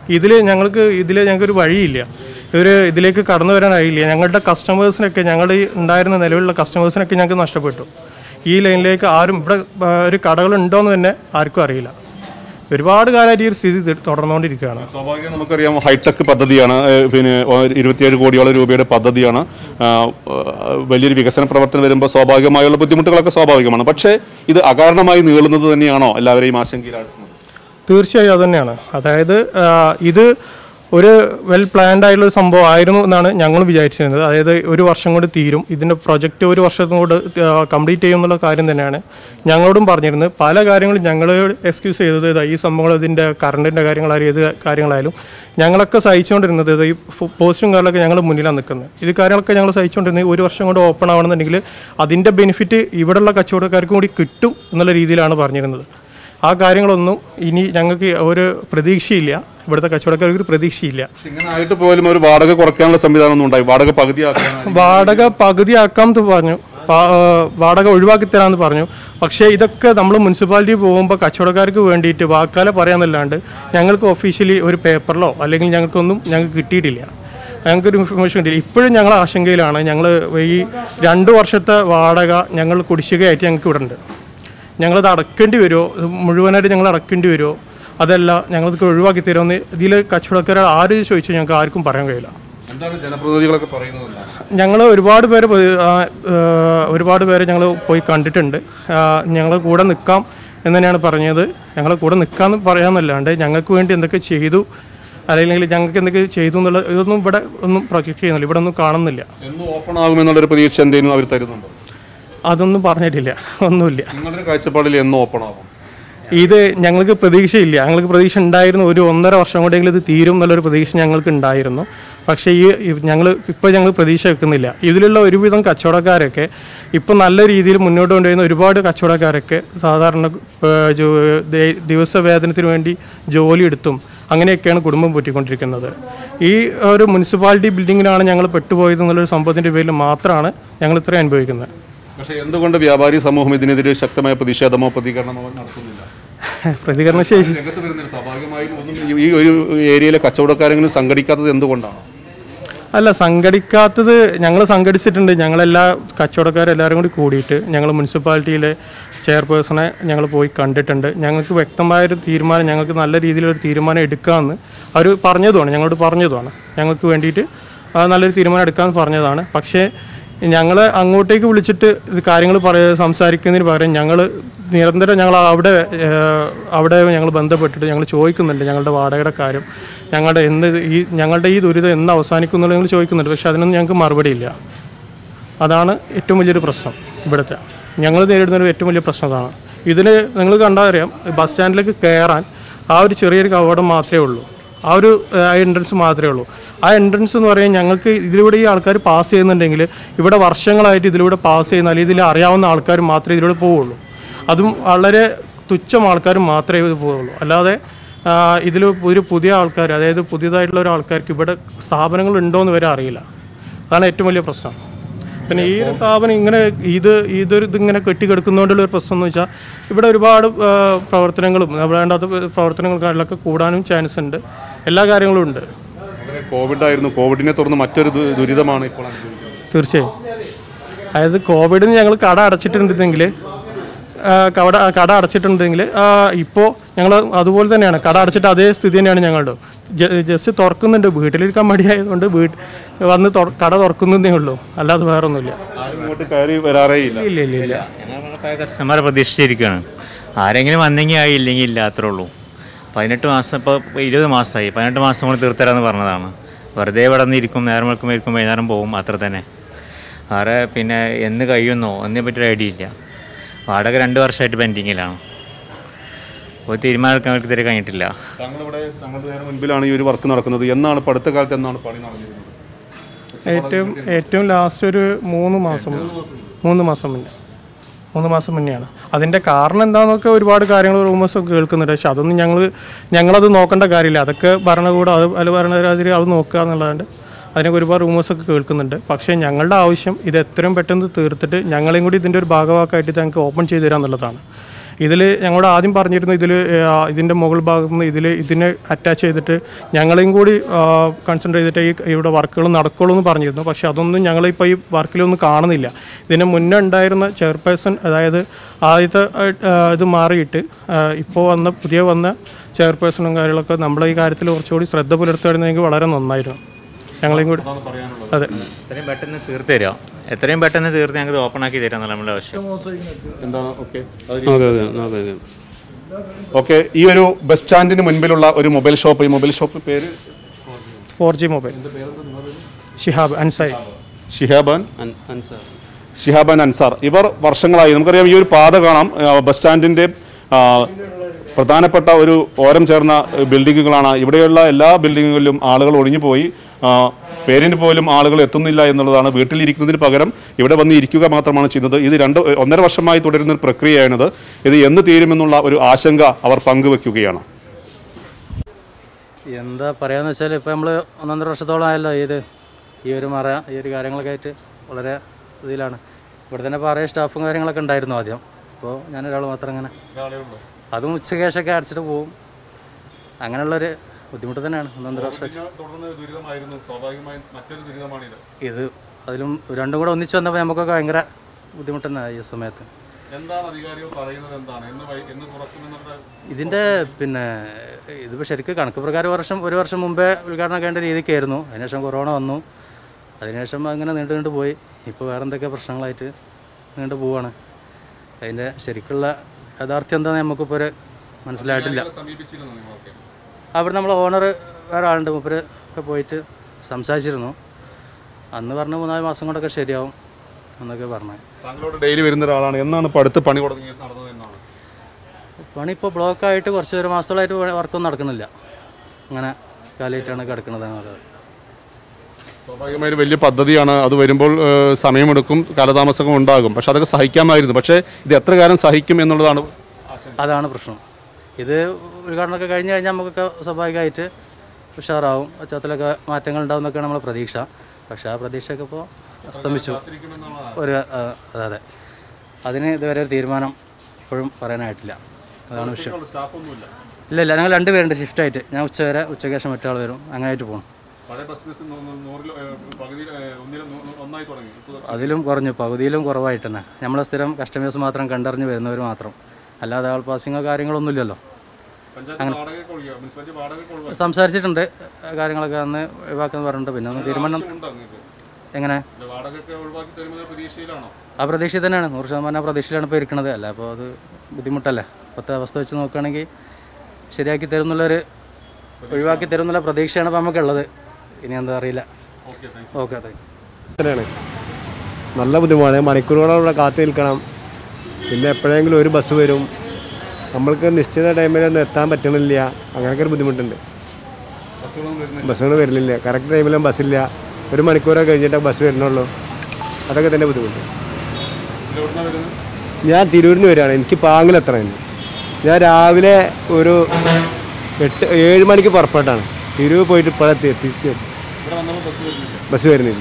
S15: ഇതിൽ ഞങ്ങൾക്ക് ഇതിൽ ഞങ്ങൾക്കൊരു വഴിയില്ല ഇവർ ഇതിലേക്ക് കടന്നു വരാനായില്ല ഞങ്ങളുടെ കസ്റ്റമേഴ്സിനൊക്കെ ഞങ്ങളുടെ ഈ ഉണ്ടായിരുന്ന നിലവിലുള്ള കസ്റ്റമേഴ്സിനൊക്കെ ഞങ്ങൾക്ക് നഷ്ടപ്പെട്ടു ഈ ലൈനിലേക്ക് ആരും ഇവിടെ ആ, ഒരു കടകളുണ്ടോയെന്ന് തന്നെ ആർക്കും അറിയില്ല ഒരുപാട് കാലമായിട്ട് ഈ ഒരു സ്ഥിതി തി- തുടർന്നുകൊണ്ടിരിക്കുകയാണ്
S1: സ്വാഭാവികം നമുക്കറിയാം ഹൈടെക് പദ്ധതിയാണ് ഏഹ് പിന്നെ ഒ- ഇരുപത്തിയേഴ് കോടിയോളം രൂപയുടെ പദ്ധതിയാണ് ആ, ആ, വലിയൊരു വികസന പ്രവർത്തനം വരുമ്പോൾ സ്വാഭാവികമായുള്ള ബുദ്ധിമുട്ടുകളൊക്കെ സ്വാഭാവികമാണ് പക്ഷേ ഇത് അകാരണമായി നീളുന്നത് തന്നെയാണോ എല്ലാവരെയും ആശങ്കയിലാക്കുന്നത്
S15: തീർച്ചയായും അത് തന്നെയാണ് അതായത് ആ, ഇത് ഒരു വെൽ പ്ലാൻഡ് ആയിട്ടുള്ള ഒരു സംഭവം ആയിരുന്നു എന്നാണ് ഞങ്ങൾ വിചാരിച്ചിരുന്നത് അതായത് ഒരു വർഷം കൊണ്ട് തീരും ഇതിൻ്റെ പ്രൊജക്റ്റ് ഒരു വർഷം കൊണ്ട് കംപ്ലീറ്റ് ചെയ്യും എന്നുള്ള കാര്യം തന്നെയാണ് ഞങ്ങളോടും പറഞ്ഞിരുന്നത് പല കാര്യങ്ങളും ഞങ്ങൾ എക്സ്ക്യൂസ് ചെയ്തത് ഇതാ ഈ സംഭവങ്ങൾ ഇതിൻ്റെ കറണ്ടിൻ്റെ കാര്യങ്ങളായാലും ഏത് കാര്യങ്ങളായാലും ഞങ്ങളൊക്കെ സഹിച്ചുകൊണ്ടിരുന്നത് ഇത് ഈ ഫു- പോസ്റ്റും കാര്യങ്ങളൊക്കെ ഞങ്ങൾ മുന്നിലാണ് നിൽക്കുന്നത് ഇത് കാര്യങ്ങളൊക്കെ ഞങ്ങൾ സഹിച്ചുകൊണ്ടിരുന്നത് ഒരു വർഷം കൊണ്ട് ഓപ്പൺ ആവണമെന്നുണ്ടെങ്കിൽ അതിൻ്റെ ബെനിഫിറ്റ് ഇവിടെയുള്ള കച്ചവടക്കാർക്കും കൂടി കിട്ടും എന്നുള്ള രീതിയിലാണ് പറഞ്ഞിരുന്നത് ആ കാര്യങ്ങളൊന്നും ഇനി ഞങ്ങൾക്ക് ഒരു പ്രതീക്ഷയില്ല ഇവിടുത്തെ കച്ചവടക്കാർക്ക് ഒരു പ്രതീക്ഷയില്ല
S1: ഇങ്ങനെ ആയിട്ട് പോലും ഒരു വാടക കുറയ്ക്കാനുള്ള സംവിധാനം ഒന്നും ഉണ്ടായി വാടക പകുതിയാക്കാൻ
S15: വാടക പകുതിയാക്കാം എന്ന് പറഞ്ഞു പാ- ആ, വാടക ഒഴിവാക്കി തരാമെന്ന് പറഞ്ഞു പക്ഷേ ഇതൊക്കെ നമ്മൾ മുനിസിപ്പാലിറ്റി പോകുമ്പോൾ കച്ചവടക്കാർക്ക് വേണ്ടിയിട്ട് വാക്കാലെ പറയാന്നല്ലാണ്ട് ഞങ്ങൾക്ക് ഒഫീഷ്യലി ഒരു പേപ്പറിലോ അല്ലെങ്കിൽ ഞങ്ങൾക്കൊന്നും ഞങ്ങൾക്ക് കിട്ടിയിട്ടില്ല ഞങ്ങൾക്കൊരു ഇൻഫർമേഷൻ കിട്ടിയില്ല ഇപ്പോഴും ഞങ്ങൾ ആശങ്കയിലാണ് ഞങ്ങൾ ഈ രണ്ട് വർഷത്തെ വാടക ഞങ്ങൾ കുടിശ്ശികയായിട്ട് ഞങ്ങൾക്ക് ഇവിടെ ഉണ്ട് ഞങ്ങളത് അടക്കേണ്ടി വരുമോ ഇത് മുഴുവനായിട്ട് ഞങ്ങൾ അടക്കേണ്ടി വരുമോ അതല്ല ഞങ്ങളത് ഒഴിവാക്കി തരുമെന്ന് ഇതിൽ കച്ചവടക്കാർ ആര് ചോദിച്ചാൽ ഞങ്ങൾക്ക് ആർക്കും പറയാൻ കഴിയില്ല
S1: എന്താണ് ജനപ്രതിനിധികളൊക്കെ പറയുന്നത് എന്താണ്?
S15: ഞങ്ങൾ ഒരുപാട് പേര് പോയി, ആ, ആ, ഒരുപാട് പേരെ ഞങ്ങൾ പോയി കണ്ടിട്ടുണ്ട് ഞങ്ങൾ കൂടെ നിൽക്കാം എന്ന് തന്നെയാണ് പറഞ്ഞത് ഞങ്ങൾ കൂടെ നിൽക്കാമെന്ന് പറയാമെന്നല്ലാണ്ട് ഞങ്ങൾക്ക് വേണ്ടി എന്തൊക്കെ ചെയ്തു അല്ലെങ്കിൽ ഞങ്ങൾക്ക് എന്തൊക്കെ ചെയ്തു എന്നുള്ള ഇതൊന്നും ഇവിടെ ഒന്നും പ്രൊജക്റ്റ് ചെയ്യുന്നില്ല ഇവിടെ ഒന്നും കാണുന്നില്ല
S1: എന്ന് ഓപ്പൺ ആകുമെന്നുള്ളൊരു പ്രതീക്ഷ എന്തെങ്കിലും അവർ തരുന്നുണ്ടോ
S15: അതൊന്നും പറഞ്ഞിട്ടില്ല ഒന്നുമില്ല
S1: നിങ്ങളുടെ കാഴ്ചപ്പാടിൽ എന്ന് ഓപ്പൺ ആകും
S15: ഇത് ഞങ്ങൾക്ക് പ്രതീക്ഷയില്ല ഞങ്ങൾക്ക് പ്രതീക്ഷ ഉണ്ടായിരുന്നു ഒരു ഒന്നര വർഷം കൊണ്ടെങ്കിലും ഇത് തീരും എന്നുള്ളൊരു പ്രതീക്ഷ ഞങ്ങൾക്ക് ഉണ്ടായിരുന്നു പക്ഷേ ഈ ഞങ്ങൾ ഇപ്പോൾ ഞങ്ങൾ പ്രതീക്ഷ വെക്കുന്നില്ല ഇതിലുള്ള ഒരുവിധം കച്ചവടക്കാരൊക്കെ ഇപ്പം നല്ല രീതിയിൽ മുന്നോട്ട് കൊണ്ടുവരുന്ന ഒരുപാട് കച്ചവടക്കാരൊക്കെ സാധാരണ ഏ, ജോ- ദേ- ദിവസവേതനത്തിന് വേണ്ടി ജോലി എടുത്തും അങ്ങനെയൊക്കെയാണ് കുടുംബം പോറ്റിക്കൊണ്ടിരിക്കുന്നത് ഈ ഒരു മുനിസിപ്പാലിറ്റി ബിൽഡിങ്ങിലാണ് ഞങ്ങൾ പെട്ടുപോയത് എന്നുള്ളൊരു സംഭവത്തിൻ്റെ പേരിൽ മാത്രമാണ് ഞങ്ങൾ ഇത്രയും അനുഭവിക്കുന്നത്
S1: പക്ഷേ എന്തുകൊണ്ട് വ്യാപാരി സമൂഹം ഇതിനെതിരെ ശക്തമായ പ്രതിഷേധമോ പ്രതികരണമോ നടത്തുന്നില്ല
S15: പ്രതികരണ ശേഷി
S1: രംഗത്ത് വരുന്നില്ല സ്വാഭാവികമായും ഒന്നും ഈ- ഈ ഒരു ഏരിയയിലെ കച്ചവടക്കാരെങ്കിലും സംഘടിക്കാത്തത് എന്തുകൊണ്ടാണ്
S15: അല്ല സംഘടിക്കാത്തത് ഞങ്ങൾ സംഘടിച്ചിട്ടുണ്ട് ഞങ്ങളെല്ലാ കച്ചവടക്കാരെല്ലാവരും കൂടി കൂടിയിട്ട് ഞങ്ങൾ മുനിസിപ്പാലിറ്റിയിലെ ചെയർപേഴ്സണെ ഞങ്ങൾ പോയി കണ്ടിട്ടുണ്ട് ഞങ്ങൾക്ക് വ്യക്തമായൊരു തീരുമാനം ഞങ്ങൾക്ക് നല്ല രീതിയിലൊരു തീരുമാനം എടുക്കാമെന്ന് അവർ പറഞ്ഞതുമാണ് ഞങ്ങളോട് പറഞ്ഞതുമാണ് ഞങ്ങൾക്ക് വേണ്ടിയിട്ട് ആ നല്ലൊരു തീരുമാനം എടുക്കാമെന്ന് പറഞ്ഞതാണ് പക്ഷേ ഞങ്ങൾ അങ്ങോട്ടേക്ക് വിളിച്ചിട്ട് ഇത് കാര്യങ്ങൾ പറയ സംസാരിക്കുന്നതിന് പകരം ഞങ്ങൾ നിരന്തരം ഞങ്ങൾ അവിടെ ഏഹ്, അവിടെ ഞങ്ങൾ ബന്ധപ്പെട്ടിട്ട് ഞങ്ങൾ ചോദിക്കുന്നുണ്ട് ഞങ്ങളുടെ വാടകയുടെ കാര്യം ഞങ്ങളുടെ എന്ന് ഈ ഞങ്ങളുടെ ഈ ദുരിതം എന്ന് അവസാനിക്കും എന്നുള്ളത് ഞങ്ങൾ ചോദിക്കുന്നുണ്ട് പക്ഷെ അതിനൊന്നും ഞങ്ങൾക്ക് മറുപടിയില്ല അതാണ് ഏറ്റവും വലിയൊരു പ്രശ്നം ഇവിടുത്തെ ഞങ്ങൾ നേരിടുന്ന ഒരു ഏറ്റവും വലിയ പ്രശ്നം അതാണ് ഇതിൽ നിങ്ങൾ കണ്ടാൽ അറിയാം ബസ് സ്റ്റാൻഡിലേക്ക് കയറാൻ ആ ഒരു ചെറിയൊരു കവാടം മാത്രമേ ഉള്ളൂ ആ ഒരു എൻട്രൻസ് മാത്രമേ ഉള്ളൂ ആ എൻട്രൻസ് എന്ന് പറയുന്നത് ഞങ്ങൾക്ക് ഇതിലൂടെ ഈ ആൾക്കാർ പാസ് ചെയ്യുന്നുണ്ടെങ്കിൽ ഇവിടെ വർഷങ്ങളായിട്ട് ഇതിലൂടെ പാസ് ചെയ്യുന്ന അല്ലെങ്കിൽ ഇതിൽ അറിയാവുന്ന ആൾക്കാർ മാത്രമേ ഇതിലൂടെ പോവുള്ളൂ അതും വളരെ തുച്ഛം ആൾക്കാർ മാത്രമേ ഇത് പോവുള്ളൂ അല്ലാതെ ഇതിൽ ഒരു പുതിയ ആൾക്കാർ അതായത് പുതിയതായിട്ടുള്ള ഒരു ആൾക്കാർക്ക് ഇവിടെ സ്ഥാപനങ്ങൾ ഉണ്ടോ എന്ന് വരെ അറിയില്ല അതാണ് ഏറ്റവും വലിയ പ്രശ്നം പിന്നെ ഈ ഒരു സ്ഥാപനം ഇങ്ങനെ ഇത് ഇതൊരു ഇതിങ്ങനെ കെട്ടിക്കിടക്കുന്നതുകൊണ്ടുള്ള ഒരു പ്രശ്നം എന്ന് വെച്ചാൽ ഇവിടെ ഒരുപാട് ആ, പ്രവർത്തനങ്ങളും വേണ്ടാത്ത പ്രവർത്തനങ്ങൾക്കാരിലൊക്കെ കൂടാനും ചാൻസ് ഉണ്ട് എല്ലാ കാര്യങ്ങളും ഉണ്ട്
S1: വളരെ കോവിഡ് ആയിരുന്നു കോവിഡിനെ തുടർന്ന് മറ്റൊരു ദു- ദുരിതമാണ് ഇപ്പോൾ അനുഭവിക്കുന്നത്
S15: തീർച്ചയായും അതായത് കോവിഡിന് ഞങ്ങൾ കട അടച്ചിട്ടുണ്ടെങ്കിൽ ആ, കട കട അടച്ചിട്ടുണ്ടെങ്കിൽ ഇപ്പോൾ ഞങ്ങൾ അതുപോലെ തന്നെയാണ് കട അടച്ചിട്ട് അതേ സ്ഥിതി തന്നെയാണ് ഞങ്ങളുടെ ജ- ജസ്റ്റ് തുറക്കുന്നുണ്ട് വീട്ടിലിരിക്കാൻ മടിയായതുകൊണ്ട് വീട്ട് വന്ന് തുറ- കട തുറക്കുന്നതേ ഉള്ളൂ അല്ലാതെ വേറെ ഒന്നുമില്ല
S1: ആരും ഇങ്ങോട്ട് കയറി വരാറേ ഇല്ല
S15: ഇല്ല ഇല്ല ഇല്ല
S16: കസ്റ്റമറെ പ്രതീക്ഷിച്ചിരിക്കുകയാണ് ആരെങ്കിലും വന്നെങ്കിൽ ആയി ഇല്ലെങ്കിൽ ഇല്ല അത്രേ ഉള്ളൂ പതിനെട്ട് മാസം ഇപ്പോൾ ഇരുപത് മാസമായി പതിനെട്ട് മാസം കൊണ്ട് തീർത്തരാന്ന് പറഞ്ഞതാണ് വെറുതെ ഇവിടെ നിന്ന് ഇരിക്കും നേരം വെളുക്കും ഇരിക്കും വൈകുന്നേരം പോകും അത്ര തന്നെ വേറെ പിന്നെ എന്ന് കഴിയുന്നോ എന്നതിനെ പറ്റി ഒരു ഐഡിയ ഇല്ല വാടക രണ്ട് വർഷമായിട്ട് പെൻഡിങ്ങിലാണ് ഒരു തീരുമാനം എടുക്കാൻ അവർക്ക് ഇതുവരെ കഴിഞ്ഞിട്ടില്ല
S1: താങ്കളിവിടെ താങ്കളുടെ നേരെ മുൻപിലാണ് ഈ ഒരു വർക്ക് നടക്കുന്നത് എന്നാണ് ഇപ്പോൾ അടുത്ത കാലത്ത് എന്നാണ് പണി നടന്നിരുന്നത്
S15: ഏറ്റവും ഏറ്റവും ലാസ്റ്റ് ഒരു മൂന്ന് മാസം മൂന്ന് മാസം മുന്നേ മൂന്ന് മാസം മുന്നെയാണ് അതിൻ്റെ കാരണം എന്താണെന്നൊക്കെ ഒരുപാട് കാര്യങ്ങൾ റൂമേഴ്സ് ഒക്കെ കേൾക്കുന്നുണ്ട് പക്ഷെ അതൊന്നും ഞങ്ങൾ ഞങ്ങളത് നോക്കേണ്ട കാര്യമില്ല അതൊക്കെ ഭരണകൂടം അത് അല്ല ഭരണരാതിരി അത് നോക്കുക എന്നുള്ളതുകൊണ്ട് അതിനൊക്കെ ഒരുപാട് റൂമേഴ്സ് ഒക്കെ കേൾക്കുന്നുണ്ട് പക്ഷേ ഞങ്ങളുടെ ആവശ്യം ഇത് എത്രയും പെട്ടെന്ന് തീർത്തിട്ട് ഞങ്ങളെയും കൂടി ഇതിൻ്റെ ഒരു ഭാഗവാക്കായിട്ട് ഞങ്ങൾക്ക് ഓപ്പൺ ചെയ്തു തരാം എന്നുള്ളതാണ് ഇതിൽ ഞങ്ങളോട് ആദ്യം പറഞ്ഞിരുന്നു ഇതിൽ ഇതിൻ്റെ മുകൾ ഭാഗത്ത് നിന്ന് ഇതിൽ ഇതിനെ അറ്റാച്ച് ചെയ്തിട്ട് ഞങ്ങളെയും കൂടി കൺസെൻട്രേറ്റ് ചെയ്തിട്ട് ഈ ഇവിടെ വർക്കുകൾ നടക്കുള്ളൂ എന്ന് പറഞ്ഞിരുന്നു പക്ഷേ അതൊന്നും ഞങ്ങളിപ്പോൾ ഈ വർക്കിലൊന്നും കാണുന്നില്ല ഇതിന് മുന്നേ ഉണ്ടായിരുന്ന ചെയർപേഴ്സൺ അതായത് ആദ്യത്തെ ആ, ഇത് മാറിയിട്ട് ഇപ്പോൾ വന്ന പുതിയ വന്ന ചെയർപേഴ്സണും കാര്യങ്ങളൊക്കെ നമ്മളെ ഈ കാര്യത്തിൽ കുറച്ചുകൂടി ശ്രദ്ധ പുലർത്തുകയായിരുന്നെങ്കിൽ വളരെ നന്നായിരുന്നു ഞങ്ങളെയും കൂടി അതെ
S16: എത്രയും പെട്ടെന്ന് തീർത്ത് തരാം എത്രയും പെട്ടെന്ന് തീർത്ത് ഞങ്ങൾക്ക് ഓപ്പൺ ആക്കി തരാം എന്നുള്ള നമ്മുടെ ആവശ്യം
S1: എന്താണ് okay
S14: okay okay okay okay
S1: okay ഈ ഒരു ബസ് സ്റ്റാൻഡിന് മുൻപിലുള്ള ഒരു മൊബൈൽ ഷോപ്പ് ഈ മൊബൈൽ ഷോപ്പ് പേര്
S15: ഫോർ ജി മൊബൈൽ ഷിഹാബ് അൻസായി
S1: ഷിഹാബാൻ
S14: അൻസാർ
S1: ഷിഹാബാൻ അൻസാർ ഇവർ വർഷങ്ങളായി നമുക്കറിയാം ഈ ഒരു പാത കാണാം ആ, ബസ് സ്റ്റാൻഡിന്റെ ആ, പ്രധാനപ്പെട്ട ഒരു ഓരം ചേർന്ന ഏ, ബിൽഡിങ്ങുകളാണ് ഇവിടെയുള്ള എല്ലാ ബിൽഡിങ്ങുകളിലും ആളുകൾ ഒഴിഞ്ഞു പോയി ആ, പേരിന് പോലും ആളുകൾ എത്തുന്നില്ല എന്നുള്ളതാണ് വീട്ടിലിരിക്കുന്നതിന് പകരം ഇവിടെ വന്ന് ഇരിക്കുക മാത്രമാണ് ചെയ്യുന്നത് ഇത് രണ്ട് ഒന്നര വർഷമായി തുടരുന്ന ഒരു പ്രക്രിയയാണിത് ഇത് എന്ന് തീരുമെന്നുള്ള ഒരു ആശങ്ക അവർ പങ്കുവെക്കുകയാണ്
S17: എന്താ പറയാന്ന് വെച്ചാൽ ഇപ്പോൾ നമ്മൾ ഒന്നൊന്നര വർഷത്തോളം ആയല്ലോ ഇത് ഈ ഒരു മറ ഈ ഒരു കാര്യങ്ങളൊക്കെ ആയിട്ട് വളരെ ഇതിലാണ് ഇവിടെ തന്നെ പറയ സ്റ്റാഫും കാര്യങ്ങളൊക്കെ ഉണ്ടായിരുന്നു ആദ്യം ഇപ്പോൾ ഞാനൊരാൾ മാത്രം അങ്ങനെ അതും ഉച്ചക്കേശൊക്കെ അടച്ചിട്ട് പോവും അങ്ങനെയുള്ളൊരു ബുദ്ധിമുട്ട് തന്നെയാണ് ഒന്നൊന്നര വർഷം ഇത് അതിലും രണ്ടും കൂടെ ഒന്നിച്ച് വന്നപ്പോൾ നമുക്കൊക്കെ ഭയങ്കര ബുദ്ധിമുട്ട് തന്നെ ഈ സമയത്ത്
S1: എന്താണ് അധികാരികൾ പറയുന്നത് എന്താണ് എന്ന് വൈ- എന്ന് തുറക്കുമെന്നുള്ള
S17: ഇതിൻ്റെ പിന്നെ ഇതിപ്പോൾ ശരിക്കും കണക്ക് പ്രകാരം വർഷം ഒരു വർഷം മുമ്പേ ഉദ്ഘാടനം ആക്കേണ്ട രീതിക്കായിരുന്നു അതിനുശേഷം കൊറോണ വന്നു അതിനുശേഷം അങ്ങനെ നീണ്ടു നീണ്ടു പോയി ഇപ്പോൾ വേറെ എന്തൊക്കെ പ്രശ്നങ്ങളായിട്ട് നീണ്ടു പോവാണ് അതിൻ്റെ ശരിക്കുള്ള യാഥാർത്ഥ്യം എന്താണെന്ന് നമുക്കിപ്പോൾ ഒരു മനസ്സിലായിട്ടില്ല
S1: സമീപിച്ചിരുന്നു നിങ്ങളൊക്കെ
S17: അവിടെ നമ്മൾ ഓണർ വേറെ ആളുണ്ട് മൂപ്പര് ഒക്കെ പോയിട്ട് സംസാരിച്ചിരുന്നു അന്ന് പറഞ്ഞ മൂന്നാല് മാസം കൊണ്ടൊക്കെ ശരിയാവും എന്നൊക്കെ പറഞ്ഞു
S1: താങ്കളോട് ഡെയിലി വരുന്ന ഒരാളാണ് എന്നാണ് ഇപ്പോൾ അടുത്ത് പണി തുടങ്ങി നടന്നത് എന്നാണ്
S17: പണി ഇപ്പോൾ ബ്ലോക്കായിട്ട് കുറച്ച് ഒരു മാസത്തോളമായിട്ട് വർക്കൊന്നും നടക്കുന്നില്ല അങ്ങനെ കാലിയായിട്ടാണ് കിടക്കുന്നത് എന്നുള്ളത്
S1: സ്വാഭാവികമായ ഒരു വലിയ പദ്ധതിയാണ് അത് വരുമ്പോൾ ഏഹ്, സമയമെടുക്കും കാലതാമസവും ഉണ്ടാകും പക്ഷെ അതൊക്കെ സഹിക്കാമായിരുന്നു പക്ഷേ ഇത് എത്ര കാലം സഹിക്കും എന്നുള്ളതാണ്
S17: അതാണ് പ്രശ്നം ഇത് ഉദ്ഘാടനമൊക്കെ കഴിഞ്ഞ് കഴിഞ്ഞാൽ നമുക്കൊക്കെ സ്വാഭാവികമായിട്ട് ഉഷാറാവും പശ്ചാത്തലമൊക്കെ മാറ്റങ്ങൾ ഉണ്ടാവും എന്നൊക്കെയാണ് നമ്മളെ പ്രതീക്ഷ പക്ഷേ ആ പ്രതീക്ഷയൊക്കെ ഇപ്പോൾ അസ്തമിച്ചു ഒരു ആ, അതെ അതെ അതിന് ഇതുവരെ ഒരു തീരുമാനം ഇപ്പോഴും പറയാനായിട്ടില്ല അതാണ് വിഷയം ഇല്ല ഇല്ല ഞങ്ങൾ രണ്ടുപേരുണ്ട് ഷിഫ്റ്റായിട്ട് ഞാൻ ഉച്ചവരെ ഉച്ചയ്ക്ക് ശേഷം മറ്റാൾ വരും അങ്ങനെ ആയിട്ട് പോകും
S1: പഴയ ബസ് നൂറിൽ പകുതി ഒന്നായി തുടങ്ങി
S17: അതിലും കുറഞ്ഞു പകുതിയിലും കുറവായിട്ട് തന്നെ നമ്മളെ സ്ഥിരം കസ്റ്റമേഴ്സ് മാത്രം കണ്ടറിഞ്ഞ് വരുന്നവർ മാത്രം അല്ലാതെ ആൾ പാസിങ്ങോ കാര്യങ്ങളൊന്നും ഇല്ലല്ലോ
S1: പഞ്ചായത്ത് വാടകയൊക്കെ ഒഴിയോ മുനിസിപ്പാലിറ്റി വാടകയൊക്കെ ഒഴിവാക്കി.
S17: സംസാരിച്ചിട്ടുണ്ട് കാര്യങ്ങളൊക്കെ അന്ന് ഒഴിവാക്കുന്ന പറഞ്ഞിട്ടുണ്ട് പിന്നെ ഒന്ന് തീരുമാനം
S1: ആവശ്യമുണ്ടോ നിങ്ങൾക്ക്?
S17: എങ്ങനെ
S1: ഇത് വാടകയൊക്കെ ഒഴിവാക്കി തരുമെന്ന പ്രതീക്ഷയിലാണോ
S17: ആ പ്രതീക്ഷയിൽ തന്നെയാണ് നൂറ് ശതമാനം ആ പ്രതീക്ഷയിലാണ് ഇപ്പോൾ ഇരിക്കുന്നത് അല്ല അപ്പോൾ അത് ബുദ്ധിമുട്ടല്ലേ ഇപ്പോഴത്തെ അവസ്ഥ വെച്ച് നോക്കുകയാണെങ്കിൽ ശരിയാക്കി തരുന്നുള്ളൊരു ഒഴിവാക്കി തരുന്നുള്ള പ്രതീക്ഷയാണ് ഇപ്പോൾ നമുക്കുള്ളത് ഇനി എന്താ അറിയില്ല ഓക്കെ താങ്ക്
S18: തന്നെയാണ് നല്ല ബുദ്ധിമുട്ടാണ് മണിക്കൂറുകളോളം ഇവിടെ കാത്തു നിൽക്കണം പിന്നെ എപ്പോഴെങ്കിലും ഒരു ബസ് വരും നമ്മൾക്ക് നിശ്ചിത ടൈമിലൊന്നും എത്താൻ പറ്റണില്ല അങ്ങനെയൊക്കെ ഒരു ബുദ്ധിമുട്ടുണ്ട് ബസ്സുകൾ വരുന്നില്ല കറക്റ്റ് ടൈമിലും ബസ്സില്ല ഒരു മണിക്കൂറൊക്കെ കഴിഞ്ഞിട്ടേ ബസ് വരുന്നുള്ളൂ അതൊക്കെ തന്നെ ബുദ്ധിമുട്ട് ഞാൻ തിരൂരിൽ നിന്ന് വരികയാണ് എനിക്ക് പാങ്ങിലെത്തണം ഞാൻ രാവിലെ ഒരു എട്ട് ഏഴ് മണിക്ക് പുറപ്പെട്ടാണ് തിരൂർ പോയിട്ട് ഇപ്പോഴത്തെ തിരിച്ച്
S1: ഇവിടെ വന്നപ്പോൾ ബസ് വരുന്നില്ല
S18: ബസ് വരുന്നില്ല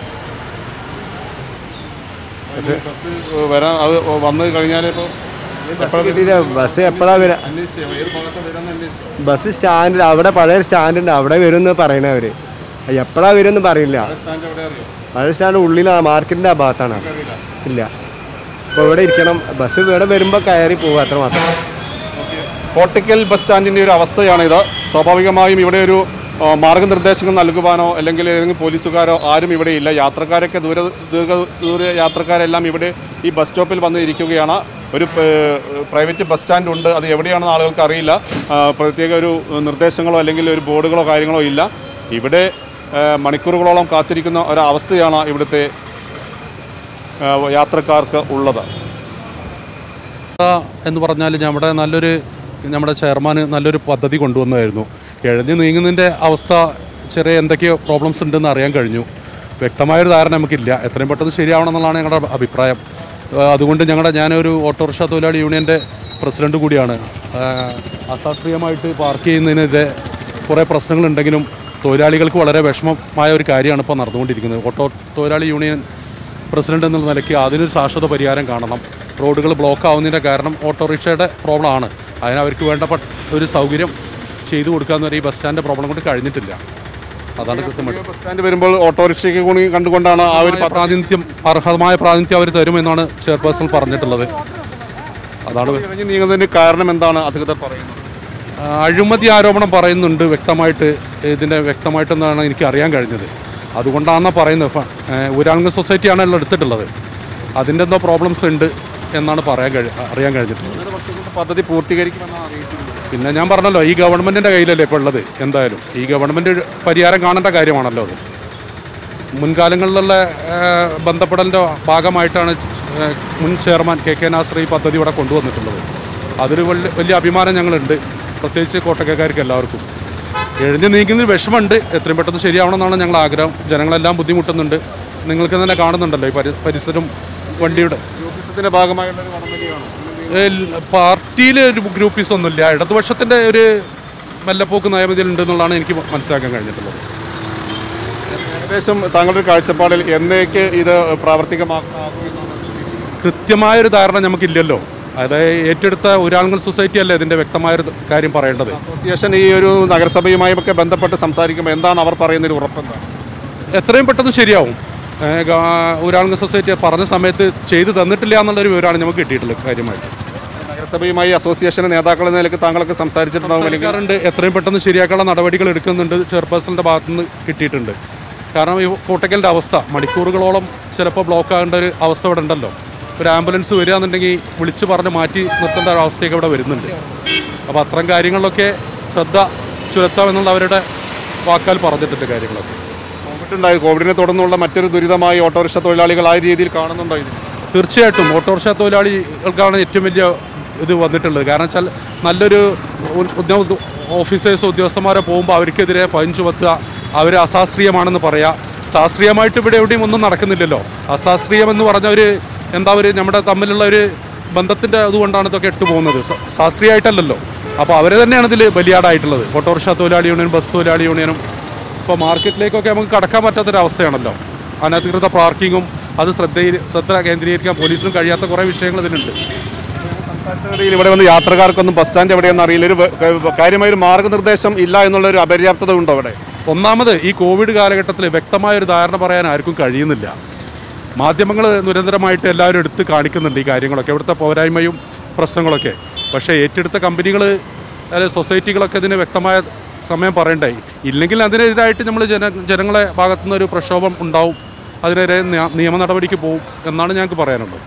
S1: ബസ് വരാൻ അത് വന്നു കഴിഞ്ഞാൽ ഇപ്പോൾ
S18: കിട്ടിയില്ല. ബസ് എപ്പോഴാ വരാ
S1: അന്വേഷിച്ചോ ഏത് ഭാഗത്താണ് വരാമെന്ന് അന്വേഷിച്ചോ
S18: ബസ് സ്റ്റാൻഡിൽ അവിടെ പഴയ സ്റ്റാൻഡുണ്ട് അവിടെ വരുമെന്ന് പറയണ അവര് എപ്പോഴാ വരുമെന്ന് പറയില്ല
S1: സ്റ്റാൻഡ് എവിടെ അറിയോ
S18: പഴയ സ്റ്റാൻഡ് ഉള്ളിലാണ് മാർക്കറ്റിന്റെ ആ ഭാഗത്താണ് ഇല്ല അപ്പോൾ ഇവിടെ ഇരിക്കണം ബസ് ഇവിടെ വരുമ്പോൾ കയറി പോകുക അത്ര മാത്രം
S1: കോട്ടയ്ക്കൽ ബസ് സ്റ്റാൻഡിൻ്റെ ഒരു അവസ്ഥയാണിത് സ്വാഭാവികമായും ഇവിടെ ഒരു ആ, മാർഗനിർദ്ദേശങ്ങൾ നൽകുവാനോ അല്ലെങ്കിൽ ഏതെങ്കിലും പോലീസുകാരോ ആരും ഇവിടെ ഇല്ല യാത്രക്കാരൊക്കെ ദൂര ദീർഘ ദൂര യാത്രക്കാരെല്ലാം ഇവിടെ ഈ ബസ് സ്റ്റോപ്പിൽ വന്ന് ഇരിക്കുകയാണ് ഒരു പേ- പ്രൈവറ്റ് ബസ് സ്റ്റാൻഡ് ഉണ്ട് അത് എവിടെയാണെന്ന് ആളുകൾക്ക് അറിയില്ല ആ, പ്രത്യേക ഒരു നിർദ്ദേശങ്ങളോ അല്ലെങ്കിൽ ഒരു ബോർഡുകളോ കാര്യങ്ങളോ ഇല്ല ഇവിടെ ആ, മണിക്കൂറുകളോളം കാത്തിരിക്കുന്ന ഒരവസ്ഥയാണ് ഇവിടുത്തെ ആ, യാത്രക്കാർക്ക് ഉള്ളത്
S19: എന്ന് പറഞ്ഞാൽ നമ്മുടെ നല്ലൊരു നമ്മുടെ ചെയർമാൻ നല്ലൊരു പദ്ധതി കൊണ്ടുവന്നായിരുന്നു എഴുതി നീങ്ങുന്നതിൻ്റെ അവസ്ഥ ചെറിയ എന്തൊക്കെയോ പ്രോബ്ലംസ് ഉണ്ടെന്ന് അറിയാൻ കഴിഞ്ഞു വ്യക്തമായൊരു ധാരണ നമുക്കില്ല എത്രയും പെട്ടെന്ന് ശരിയാവണം എന്നുള്ളതാണ് ഞങ്ങളുടെ അഭിപ്രായം ആ, അതുകൊണ്ട് ഞങ്ങളുടെ ഞാനൊരു ഓട്ടോറിക്ഷ തൊഴിലാളി യൂണിയൻ്റെ പ്രസിഡന്റ് കൂടിയാണ് ആ, അശാസ്ത്രീയമായിട്ട് പാർക്ക് ചെയ്യുന്നതിനെതിരെ കുറേ പ്രശ്നങ്ങളുണ്ടെങ്കിലും തൊഴിലാളികൾക്ക് വളരെ വിഷമമായ ഒരു കാര്യമാണ് ഇപ്പോൾ നടന്നുകൊണ്ടിരിക്കുന്നത് ഓട്ടോ തൊഴിലാളി യൂണിയൻ പ്രസിഡന്റ് എന്നുള്ള നിലയ്ക്ക് അതിനൊരു ശാശ്വത പരിഹാരം കാണണം റോഡുകൾ ബ്ലോക്ക് ആവുന്നതിൻ്റെ കാരണം ഓട്ടോറിക്ഷയുടെ പ്രോബ്ലം ആണ് അതിന് അവർക്ക് വേണ്ടപ്പെട്ട ഒരു സൗകര്യം ചെയ്തു കൊടുക്കാന്ന് പറയുക ഈ ബസ് സ്റ്റാൻഡിൻ്റെ പ്രോബ്ലം കൊണ്ട് കഴിഞ്ഞിട്ടില്ല അതാണ് കൃത്യമായിട്ട്
S1: ബസ് സ്റ്റാൻഡ് വരുമ്പോൾ ഓട്ടോറിക്ഷയ്ക്ക് കൂടി കണ്ടുകൊണ്ടാണ് ആ ഒരു
S19: അർഹമായ പ്രാതിനിധ്യം അർഹമായ പ്രാതിനിധ്യം അവർ തരുമെന്നാണ് ചെയർപേഴ്സൺ പറഞ്ഞിട്ടുള്ളത് അതാണ്
S1: ഇറങ്ങി നീങ്ങുന്നതിന് കാരണം എന്താണ് അധികൃതർ പറയുന്നത്
S19: ആ, അഴിമതി ആരോപണം പറയുന്നുണ്ട് വ്യക്തമായിട്ട് ഇതിൻ്റെ വ്യക്തമായിട്ടെന്നാണ് എനിക്ക് അറിയാൻ കഴിഞ്ഞത് അതുകൊണ്ടാണെന്നാണ് പറയുന്നത് ഫ- ഏ, ഊരാളുങ്കൽ സൊസൈറ്റിയാണല്ലോ എടുത്തിട്ടുള്ളത് അതിൻ്റെ എന്തോ പ്രോബ്ലംസ് ഉണ്ട് എന്നാണ് പറയാൻ കഴി അറിയാൻ കഴിഞ്ഞിട്ടുള്ളത്
S1: പദ്ധതി പൂർത്തീകരിക്കുമെന്നാണ് അറിയിച്ചിട്ടുള്ളത്
S19: പിന്നെ ഞാൻ പറഞ്ഞല്ലോ ഈ ഗവൺമെൻറ്റിൻ്റെ കയ്യിലല്ലേ ഇപ്പോൾ ഉള്ളത് എന്തായാലും ഈ ഗവൺമെൻറ് പരിഹാരം കാണേണ്ട കാര്യമാണല്ലോ അത് മുൻകാലങ്ങളിലുള്ള ആ, ബന്ധപ്പെടലിൻ്റെ ഭാഗമായിട്ടാണ് ച- ആ, മുൻ ചെയർമാൻ കെ കെ നാസർ ഈ പദ്ധതി ഇവിടെ കൊണ്ടുവന്നിട്ടുള്ളത് അതൊരു വലിയ വലിയ അഭിമാനം ഞങ്ങളുണ്ട് പ്രത്യേകിച്ച് കോട്ടക്കക്കാർക്ക് എല്ലാവർക്കും എഴുതി നീക്കുന്നതിൽ വിഷമമുണ്ട് എത്രയും പെട്ടെന്ന് ശരിയാവണമെന്നാണ് ഞങ്ങൾ ആഗ്രഹം ജനങ്ങളെല്ലാം ബുദ്ധിമുട്ടുന്നുണ്ട് നിങ്ങൾക്ക് തന്നെ കാണുന്നുണ്ടല്ലോ ഈ പരി പരിസരം വണ്ടിയുടെ
S1: ഗ്രൂപ്പിസത്തിന്റെ ഭാഗമായുള്ള ഒരു വടംവലിയാണോ
S19: പാർട്ടിയിൽ ഒരു ഗ്രൂപ്പീസ് ഒന്നുമില്ല ഇടതുപക്ഷത്തിൻ്റെ ഒരു മെല്ലപ്പോക്ക് നയമതിൽ ഉണ്ടെന്നുള്ളതാണ് എനിക്ക് മനസ്സിലാക്കാൻ കഴിഞ്ഞിട്ടുള്ളത്
S1: ഏകദേശം താങ്കളുടെ കാഴ്ചപ്പാടിൽ എന്നേക്ക് ഇത് പ്രാവർത്തികമാക്കുമെന്നാണ്
S19: കൃത്യമായൊരു ധാരണ നമുക്കില്ലല്ലോ അതായത് ഏറ്റെടുത്ത ഊരാളുങ്കൽ സൊസൈറ്റി അല്ലേ ഇതിൻ്റെ വ്യക്തമായൊരു കാര്യം പറയേണ്ടത്
S1: അസോസിയേഷൻ ഈ ഒരു നഗരസഭയുമായി ഒക്കെ ബന്ധപ്പെട്ട് സംസാരിക്കുമ്പോൾ എന്താണ് അവർ പറയുന്നൊരു ഉറപ്പെന്താണ്
S19: എത്രയും പെട്ടെന്ന് ശരിയാവും ഏഹ് ഗാ- ഊരാളുങ്കൽ സൊസൈറ്റി പറഞ്ഞ സമയത്ത് ചെയ്തു തന്നിട്ടില്ല എന്നുള്ളൊരു വിവരമാണ് നമുക്ക് കിട്ടിയിട്ടുള്ളത് കാര്യമായിട്ട്
S1: നഗരസഭയുമായി അസോസിയേഷൻ നേതാക്കൾ എന്ന നിലയ്ക്ക് താങ്കളൊക്കെ സംസാരിച്ചിട്ടുണ്ടാവും അല്ലെങ്കിൽ
S19: സംസാരിക്കാറുണ്ട് എത്രയും പെട്ടെന്ന് ശരിയാക്കാനുള്ള നടപടികൾ എടുക്കുന്നുണ്ട് ചെയർപേഴ്സണിൻ്റെ ഭാഗത്തുനിന്ന് കിട്ടിയിട്ടുണ്ട് കാരണം ഈ കോട്ടക്കലിൻ്റെ അവസ്ഥ മണിക്കൂറുകളോളം ചിലപ്പോൾ ബ്ലോക്ക് ആകേണ്ട ഒരു അവസ്ഥ ഇവിടെ ഉണ്ടല്ലോ ഒരു ആംബുലൻസ് വരിക എന്നുണ്ടെങ്കിൽ വിളിച്ച് പറഞ്ഞ് മാറ്റി നിർത്തേണ്ട ഒരു അവസ്ഥയൊക്കെ ഇവിടെ വരുന്നുണ്ട് അപ്പോൾ അത്തരം കാര്യങ്ങളിലൊക്കെ ശ്രദ്ധ ചുരത്താമെന്നുള്ള അവരുടെ വാക്കാൽ പറഞ്ഞിട്ടുണ്ട് കാര്യങ്ങളൊക്കെ
S1: കോവിഡ് ഉണ്ടായി കോവിഡിനെ തുടർന്നുള്ള മറ്റൊരു ദുരിതമായി ഓട്ടോറിക്ഷ തൊഴിലാളികൾ ആ രീതിയിൽ കാണുന്നുണ്ടോ ഇത്
S19: തീർച്ചയായിട്ടും ഓട്ടോറിക്ഷ തൊഴിലാളികൾക്കാണ് ഏറ്റവും വലിയ ഇത് വന്നിട്ടുള്ളത് കാരണം വെച്ചാൽ നല്ലൊരു ഉ- ഉദ്യോഗ ഓഫീസേഴ്സ് ഉദ്യോഗസ്ഥന്മാരെ പോകുമ്പോൾ അവർക്കെതിരെ ഫൈൻ ചുമത്തുക അവർ അശാസ്ത്രീയമാണെന്ന് പറയാം ശാസ്ത്രീയമായിട്ട് ഇവിടെ എവിടെയും ഒന്നും നടക്കുന്നില്ലല്ലോ അശാസ്ത്രീയം എന്ന് പറഞ്ഞ ഒരു എന്താ ഒരു നമ്മുടെ തമ്മിലുള്ള ഒരു ബന്ധത്തിൻ്റെ അതുകൊണ്ടാണ് ഇതൊക്കെ ഇട്ട് പോകുന്നത് ശ- ശാസ്ത്രീയമായിട്ടല്ലല്ലോ അപ്പോൾ അവർ തന്നെയാണ് ഇതിൽ ബലിയാടായിട്ടുള്ളത് ഓട്ടോറിക്ഷ തൊഴിലാളി യൂണിയനും ബസ് തൊഴിലാളി യൂണിയനും ഇപ്പോൾ മാർക്കറ്റിലേക്കൊക്കെ നമുക്ക് കടക്കാൻ പറ്റാത്തൊരവസ്ഥയാണല്ലോ അനധികൃത പാർക്കിങ്ങും അത് ശ്രദ്ധയിൽ ശ്രദ്ധ കേന്ദ്രീകരിക്കാൻ പോലീസിനും കഴിയാത്ത കുറേ വിഷയങ്ങൾ ഇതിലുണ്ട്
S1: സാധാരണഗതിയിൽ ഇവിടെ വന്ന് യാത്രക്കാർക്കൊന്നും ബസ് സ്റ്റാൻഡ് എവിടെയെന്ന് അറിയില്ല ഒരു വ- കാര്യമായ ഒരു മാർഗ്ഗനിർദ്ദേശം ഇല്ല എന്നുള്ള ഒരു അപര്യാപ്തത ഉണ്ടോ അവിടെ
S19: ഒന്നാമത് ഈ കോവിഡ് കാലഘട്ടത്തിൽ വ്യക്തമായ ഒരു ധാരണ പറയാൻ ആർക്കും കഴിയുന്നില്ല മാധ്യമങ്ങൾ നിരന്തരമായിട്ട് എല്ലാവരും എടുത്ത് കാണിക്കുന്നുണ്ട് ഈ കാര്യങ്ങളൊക്കെ ഇവിടുത്തെ പോരായ്മയും പ്രശ്നങ്ങളൊക്കെ പക്ഷേ ഏറ്റെടുത്ത കമ്പനികൾ അല്ലെങ്കിൽ സൊസൈറ്റികളൊക്കെ ഇതിന് വ്യക്തമായ സമയം പറയണ്ടായി ഇല്ലെങ്കിൽ അതിനെതിരായിട്ട് നമ്മൾ ജന ജനങ്ങളെ ഭാഗത്തുനിന്ന് ഒരു പ്രക്ഷോഭം ഉണ്ടാവും അതിനെതിരെ നിയ- നിയമ നടപടിക്ക് പോകും എന്നാണ് ഞങ്ങൾക്ക് പറയാനുള്ളത്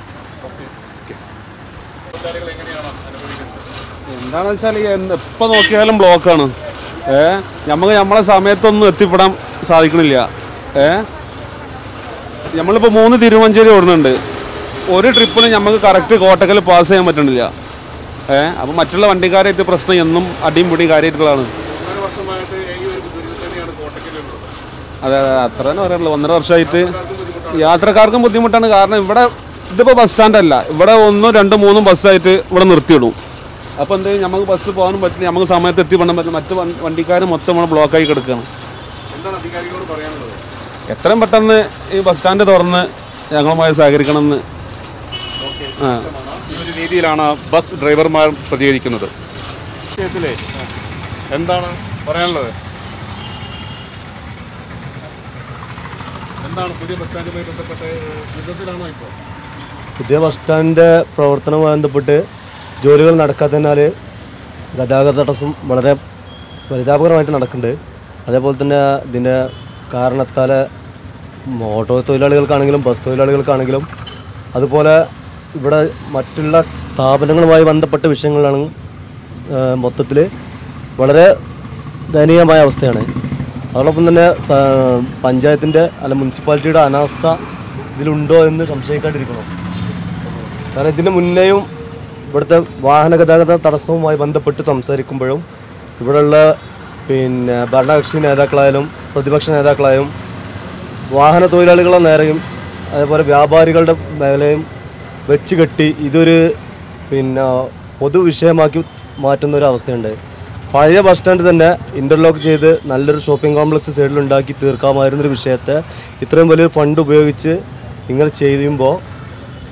S20: എന്താണെന്ന് വെച്ചാൽ എപ്പോൾ നോക്കിയാലും ബ്ലോക്കാണ് ഏ നമുക്ക് നമ്മളെ സമയത്തൊന്നും എത്തിപ്പെടാൻ സാധിക്കണില്ല ഏ നമ്മളിപ്പോൾ മൂന്ന് തിരുവഞ്ചേരി ഓടുന്നുണ്ട് ഒരു ട്രിപ്പിന് നമുക്ക് കറക്റ്റ് കോട്ടക്കൽ പാസ് ചെയ്യാൻ പറ്റണില്ല ഏ അപ്പോൾ മറ്റുള്ള വണ്ടിക്കാരായിട്ട് പ്രശ്നം എന്നും അടിയും പിടിയും കാര്യമായിട്ടുള്ളതാണ് അതെ അതെ അത്ര തന്നെ പറയാനുള്ളൂ ഒന്നര വർഷമായിട്ട് യാത്രക്കാർക്കും ബുദ്ധിമുട്ടാണ് കാരണം ഇവിടെ ഇതിപ്പോൾ ബസ് സ്റ്റാൻഡല്ല ഇവിടെ ഒന്നും രണ്ടും മൂന്നും ബസ്സായിട്ട് ഇവിടെ നിർത്തിയിടും അപ്പോൾ എന്ത് ചെയ്യും നമുക്ക് ബസ് പോകാനും പറ്റില്ല നമുക്ക് സമയത്ത് എത്തിപ്പെടാൻ പറ്റില്ല മറ്റ് വണ്ടിക്കാർ മൊത്തം ഇവിടെ ബ്ലോക്കായി കിടക്കുകയാണ് എത്രയും പെട്ടെന്ന് ഈ ബസ് സ്റ്റാൻഡ് തുറന്ന് ഞങ്ങളുമായി സഹകരിക്കണമെന്ന് ആ
S1: ഈ ഒരു രീതിയിലാണ് ബസ് ഡ്രൈവർമാർ പ്രതികരിക്കുന്നത് വിഷയത്തിലേ എന്താണ് പറയാനുള്ളത് എന്താണ് പുതിയ ബസ് സ്റ്റാൻഡുമായി ബന്ധപ്പെട്ട് യുദ്ധത്തിലാണോ ഇപ്പോൾ
S21: പുതിയ ബസ് സ്റ്റാൻഡിൻ്റെ പ്രവർത്തനവുമായി ബന്ധപ്പെട്ട് ജോലികൾ നടക്കാത്തതിനാൽ ഗതാഗത തടസ്സം വളരെ പരിതാപകരമായിട്ട് നടക്കുന്നുണ്ട് അതേപോലെ തന്നെ ഇതിൻ്റെ കാരണത്താൽ ഓട്ടോ തൊഴിലാളികൾക്കാണെങ്കിലും ബസ് തൊഴിലാളികൾക്കാണെങ്കിലും അതുപോലെ ഇവിടെ മറ്റുള്ള സ്ഥാപനങ്ങളുമായി ബന്ധപ്പെട്ട വിഷയങ്ങളാണ് മൊത്തത്തിൽ വളരെ ദയനീയമായ അവസ്ഥയാണ് അതോടൊപ്പം തന്നെ സ- പഞ്ചായത്തിൻ്റെ അല്ല മുനിസിപ്പാലിറ്റിയുടെ അനാസ്ഥ ഇതിലുണ്ടോ എന്ന് സംശയിക്കാണ്ടിരിക്കണം കാരണം ഇതിന് മുന്നേയും ഇവിടുത്തെ വാഹന ഗതാഗത തടസ്സവുമായി ബന്ധപ്പെട്ട് സംസാരിക്കുമ്പോഴും ഇവിടെയുള്ള പിന്നെ ഭരണകക്ഷി നേതാക്കളായാലും പ്രതിപക്ഷ നേതാക്കളായും വാഹന തൊഴിലാളികളുടെ നേരെയും അതേപോലെ വ്യാപാരികളുടെ മേലെയും വെച്ച് കെട്ടി ഇതൊരു പിന്നെ പൊതുവിഷയമാക്കി മാറ്റുന്ന ഒരു അവസ്ഥയുണ്ട് പഴയ ബസ് സ്റ്റാൻഡ് തന്നെ ഇൻ്റർലോക്ക് ചെയ്ത് നല്ലൊരു ഷോപ്പിംഗ് കോംപ്ലക്സ് സൈഡിലുണ്ടാക്കി തീർക്കാമായിരുന്നൊരു വിഷയത്തെ ഇത്രയും വലിയൊരു ഫണ്ട് ഉപയോഗിച്ച് ഇങ്ങനെ ചെയ്യുമ്പോൾ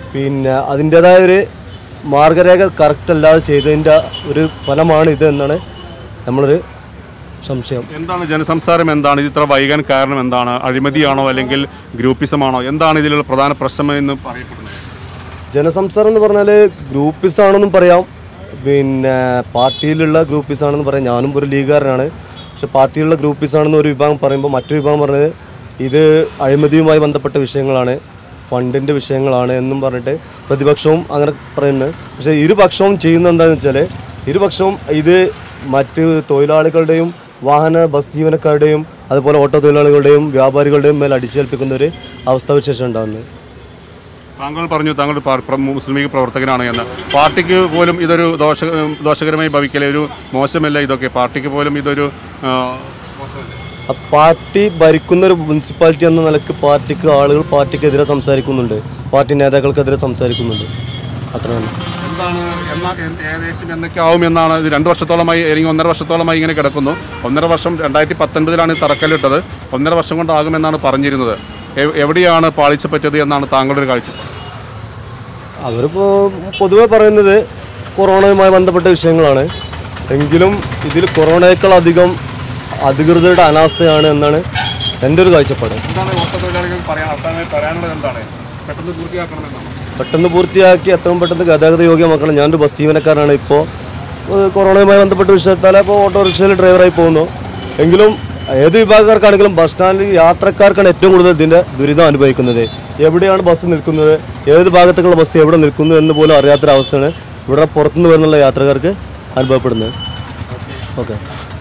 S21: പിന്നെ അതിൻ്റേതായ ഒരു മാർഗരേഖ കറക്റ്റ് അല്ലാതെ ചെയ്തതിൻ്റെ ഒരു ഫലമാണ് ഇത് എന്നാണ് നമ്മളൊരു സംശയം
S1: എന്താണ് ജനസംസാരം എന്താണ് ഇത് ഇത്ര വൈകാൻ കാരണം എന്താണ് അഴിമതിയാണോ അല്ലെങ്കിൽ ഗ്രൂപ്പിസമാണോ എന്താണ് ഇതിലുള്ള പ്രധാന പ്രശ്നം എന്ന് പറയപ്പെടുന്നത്
S21: ജനസംസാരം എന്ന് പറഞ്ഞാൽ ഗ്രൂപ്പിസ് ആണെന്നും പറയാം പിന്നെ പാർട്ടിയിലുള്ള ഗ്രൂപ്പിസ് ആണെന്ന് പറയാം ഞാനും ഒരു ലീഗുകാരനാണ് പക്ഷെ പാർട്ടിയിലുള്ള ഗ്രൂപ്പിസ് ആണെന്ന് ഒരു വിഭാഗം പറയുമ്പോൾ മറ്റൊരു വിഭാഗം പറഞ്ഞത് ഇത് അഴിമതിയുമായി ബന്ധപ്പെട്ട വിഷയങ്ങളാണ് ഫണ്ടിൻ്റെ വിഷയങ്ങളാണ് എന്നും പറഞ്ഞിട്ട് പ്രതിപക്ഷവും അങ്ങനെ പറയുന്നത് പക്ഷേ ഇരുപക്ഷവും ചെയ്യുന്നത് എന്താണെന്ന് വെച്ചാൽ ഇരുപക്ഷവും ഇത് മറ്റ് തൊഴിലാളികളുടെയും വാഹന ബസ് ജീവനക്കാരുടെയും അതുപോലെ ഓട്ടോ തൊഴിലാളികളുടെയും വ്യാപാരികളുടെയും മേൽ അടിച്ചേൽപ്പിക്കുന്ന ഒരു അവസ്ഥാവിശേഷം ഉണ്ടാകുന്നത്
S1: താങ്കൾ പറഞ്ഞു താങ്കൾ പാർ- പ്ര- മുസ്ലിം ലീഗ് പ്രവർത്തകനാണ് എന്ന് പാർട്ടിക്ക് പോലും ഇതൊരു ദോഷ ദോഷകരമായി ഭവിക്കലേ ഒരു മോശമല്ല ഇതൊക്കെ പാർട്ടിക്ക് പോലും ഇതൊരു ആ, മോശമല്ലേ
S21: ആ പാർട്ടി ഭരിക്കുന്ന ഒരു മുനിസിപ്പാലിറ്റി എന്ന നിലക്ക് പാർട്ടിക്ക് ആളുകൾ പാർട്ടിക്കെതിരെ സംസാരിക്കുന്നുണ്ട് പാർട്ടി നേതാക്കൾക്കെതിരെ സംസാരിക്കുന്നുണ്ട് അത്ര തന്നെ
S1: എന്താണ് എന്നാ എ- ഏകദേശം എന്നൊക്കെ ആവും എന്നാണ് ഇത് രണ്ട് വർഷത്തോളമായി അല്ലെങ്കിൽ ഒന്നര വർഷത്തോളമായി ഇങ്ങനെ കിടക്കുന്നു ഒന്നര വർഷം രണ്ടായിരത്തി പത്തൊൻപതിലാണ് ഇത് തറക്കല്ലിട്ടത് ഒന്നര വർഷം കൊണ്ടാകുമെന്നാണ് പറഞ്ഞിരുന്നത് എ- എവിടെയാണ് പാളിച്ച പറ്റിയത് എന്നാണ് താങ്കളുടെ ഒരു കാഴ്ച
S21: അവരിപ്പോൾ പൊതുവെ പറയുന്നത് കൊറോണയുമായി ബന്ധപ്പെട്ട വിഷയങ്ങളാണ് എങ്കിലും ഇതിൽ കൊറോണയേക്കാൾ അധികം അധികൃതരുടെ അനാസ്ഥയാണ് എന്നാണ് എൻ്റെ ഒരു കാഴ്ചപ്പാട്
S1: എന്താണ് ഓട്ടോ തൊഴിലാളികൾ പറയാൻ അവസാനമായി പറയാനുള്ളത് എന്താണ് പെട്ടെന്ന് പൂർത്തിയാക്കണമെന്നാണ്
S21: പെട്ടെന്ന് പൂർത്തിയാക്കി എത്രയും പെട്ടെന്ന് ഗതാഗത യോഗ്യമാക്കണം ഞാനൊരു ബസ് ജീവനക്കാരനാണ് ഇപ്പോൾ ഏഹ് കൊറോണയുമായി ബന്ധപ്പെട്ട വിഷയത്താൽ ഇപ്പോൾ ഓട്ടോറിക്ഷയിൽ ഡ്രൈവറായി പോകുന്നു എങ്കിലും ഏത് വിഭാഗക്കാർക്കാണെങ്കിലും ബസ് സ്റ്റാൻഡിൽ യാത്രക്കാർക്കാണ് ഏറ്റവും കൂടുതൽ ഇതിൻ്റെ ദുരിതം അനുഭവിക്കുന്നത് എവിടെയാണ് ബസ് നിൽക്കുന്നത് ഏത് ഭാഗത്തേക്കുള്ള ബസ് എവിടെ നിൽക്കുന്നു എന്ന് പോലും അറിയാത്തൊരവസ്ഥയാണ് ഇവിടെ പുറത്തുനിന്ന് വരുന്നുള്ള യാത്രക്കാർക്ക് അനുഭവപ്പെടുന്നത് ഓക്കെ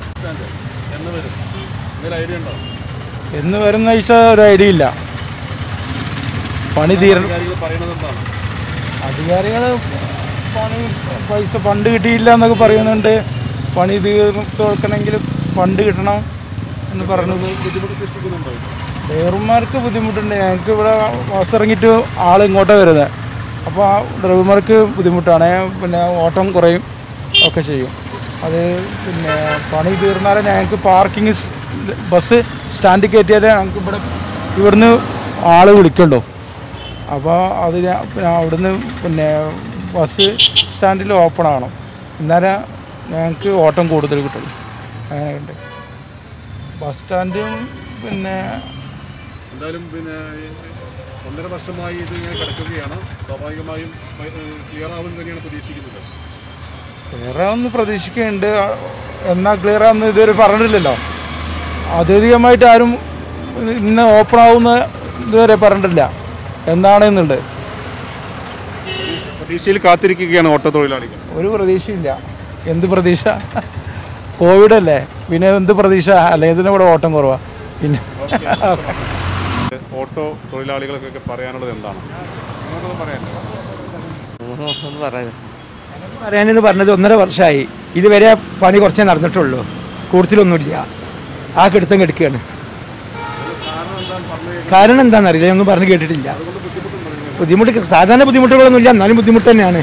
S12: എന്ന് വരുന്ന വെച്ചാൽ ഒരു ഐഡിയ ഇല്ല പണി തീര അധികാരികൾ പണി പൈസ ഫണ്ട് കിട്ടിയില്ല എന്നൊക്കെ പറയുന്നുണ്ട് പണി തീർത്തോക്കണമെങ്കിൽ ഫണ്ട് കിട്ടണം എന്ന് പറഞ്ഞത് ഡ്രൈവർമാർക്ക് ബുദ്ധിമുട്ടുണ്ട് ഞങ്ങൾക്ക് ഇവിടെ ബസ് ഇറങ്ങിയിട്ട് ആൾ ഇങ്ങോട്ടാണ് വരുന്നത് അപ്പോൾ ആ ഡ്രൈവർമാർക്ക് ബുദ്ധിമുട്ടാണ് പിന്നെ ഓട്ടം കുറയും ഒക്കെ ചെയ്യും അത് പിന്നെ പണി തീർന്നാലേ ഞങ്ങൾക്ക് പാർക്കിംഗ് ബസ് സ്റ്റാൻഡിൽ കയറ്റിയാലേ ഞങ്ങൾക്ക് ഇവിടെ ഇവിടുന്ന് ആൾ വിളിക്കണ്ടോ അപ്പോൾ അത് ഞാൻ പിന്നെ അവിടുന്ന് പിന്നെ ബസ് സ്റ്റാൻഡിൽ ഓപ്പൺ ആകണം എന്നാലേ ഞങ്ങൾക്ക് ഓട്ടം കൂടുതൽ കിട്ടുള്ളൂ അങ്ങനെയുണ്ട് ബസ് സ്റ്റാൻഡും പിന്നെ
S1: എന്തായാലും പിന്നെ ഒന്നര വർഷമായി ഇത് ഇങ്ങനെ കിടക്കുകയാണ് സ്വാഭാവികമായും ക്ലിയർ ആവും തന്നെയാണ് പ്രതീക്ഷിക്കുന്നത്
S12: വേറെ ഒന്ന് പ്രതീക്ഷിക്കുന്നുണ്ട് എന്നാ ക്ലിയർ ആണെന്ന് ഇതുവരെ പറഞ്ഞിട്ടില്ലല്ലോ ഔദ്യോഗികമായിട്ട് ആരും ഇന്ന് ഓപ്പൺ ആവുന്ന ഇതുവരെ പറഞ്ഞിട്ടില്ല എന്താണെന്നുണ്ട്
S1: പ്രതീക്ഷയിൽ കാത്തിരിക്കുകയാണ് ഓട്ടോ തൊഴിലാളികൾ
S12: ഒരു പ്രതീക്ഷയില്ല എന്ത് പ്രതീക്ഷ കോവിഡ് അല്ലേ പിന്നെ എന്ത് പ്രതീക്ഷ അല്ലെ ഇതിന് ഇവിടെ ഓട്ടം കുറവാ പിന്നെ
S1: ഓട്ടോ തൊഴിലാളികൾക്കൊക്കെ പറയാനുള്ളത് എന്താണ് നിങ്ങൾക്കൊന്നും പറയാനില്ല
S2: ഒന്ന് പറയാം പറയാനെന്ന് പറഞ്ഞത് ഒന്നര വർഷമായി ഇതുവരെ പണി കുറച്ചേ നടന്നിട്ടുള്ളൂ കൂടുതലൊന്നുമില്ല ആ കിടുത്തം കെടുക്കുകയാണ് കാരണം എന്താണെന്നറിയില്ല ഒന്നും പറഞ്ഞ് കേട്ടിട്ടില്ല ബുദ്ധിമുട്ട് സാധാരണ ബുദ്ധിമുട്ടുകളൊന്നുമില്ല എന്നാലും ബുദ്ധിമുട്ട് തന്നെയാണ്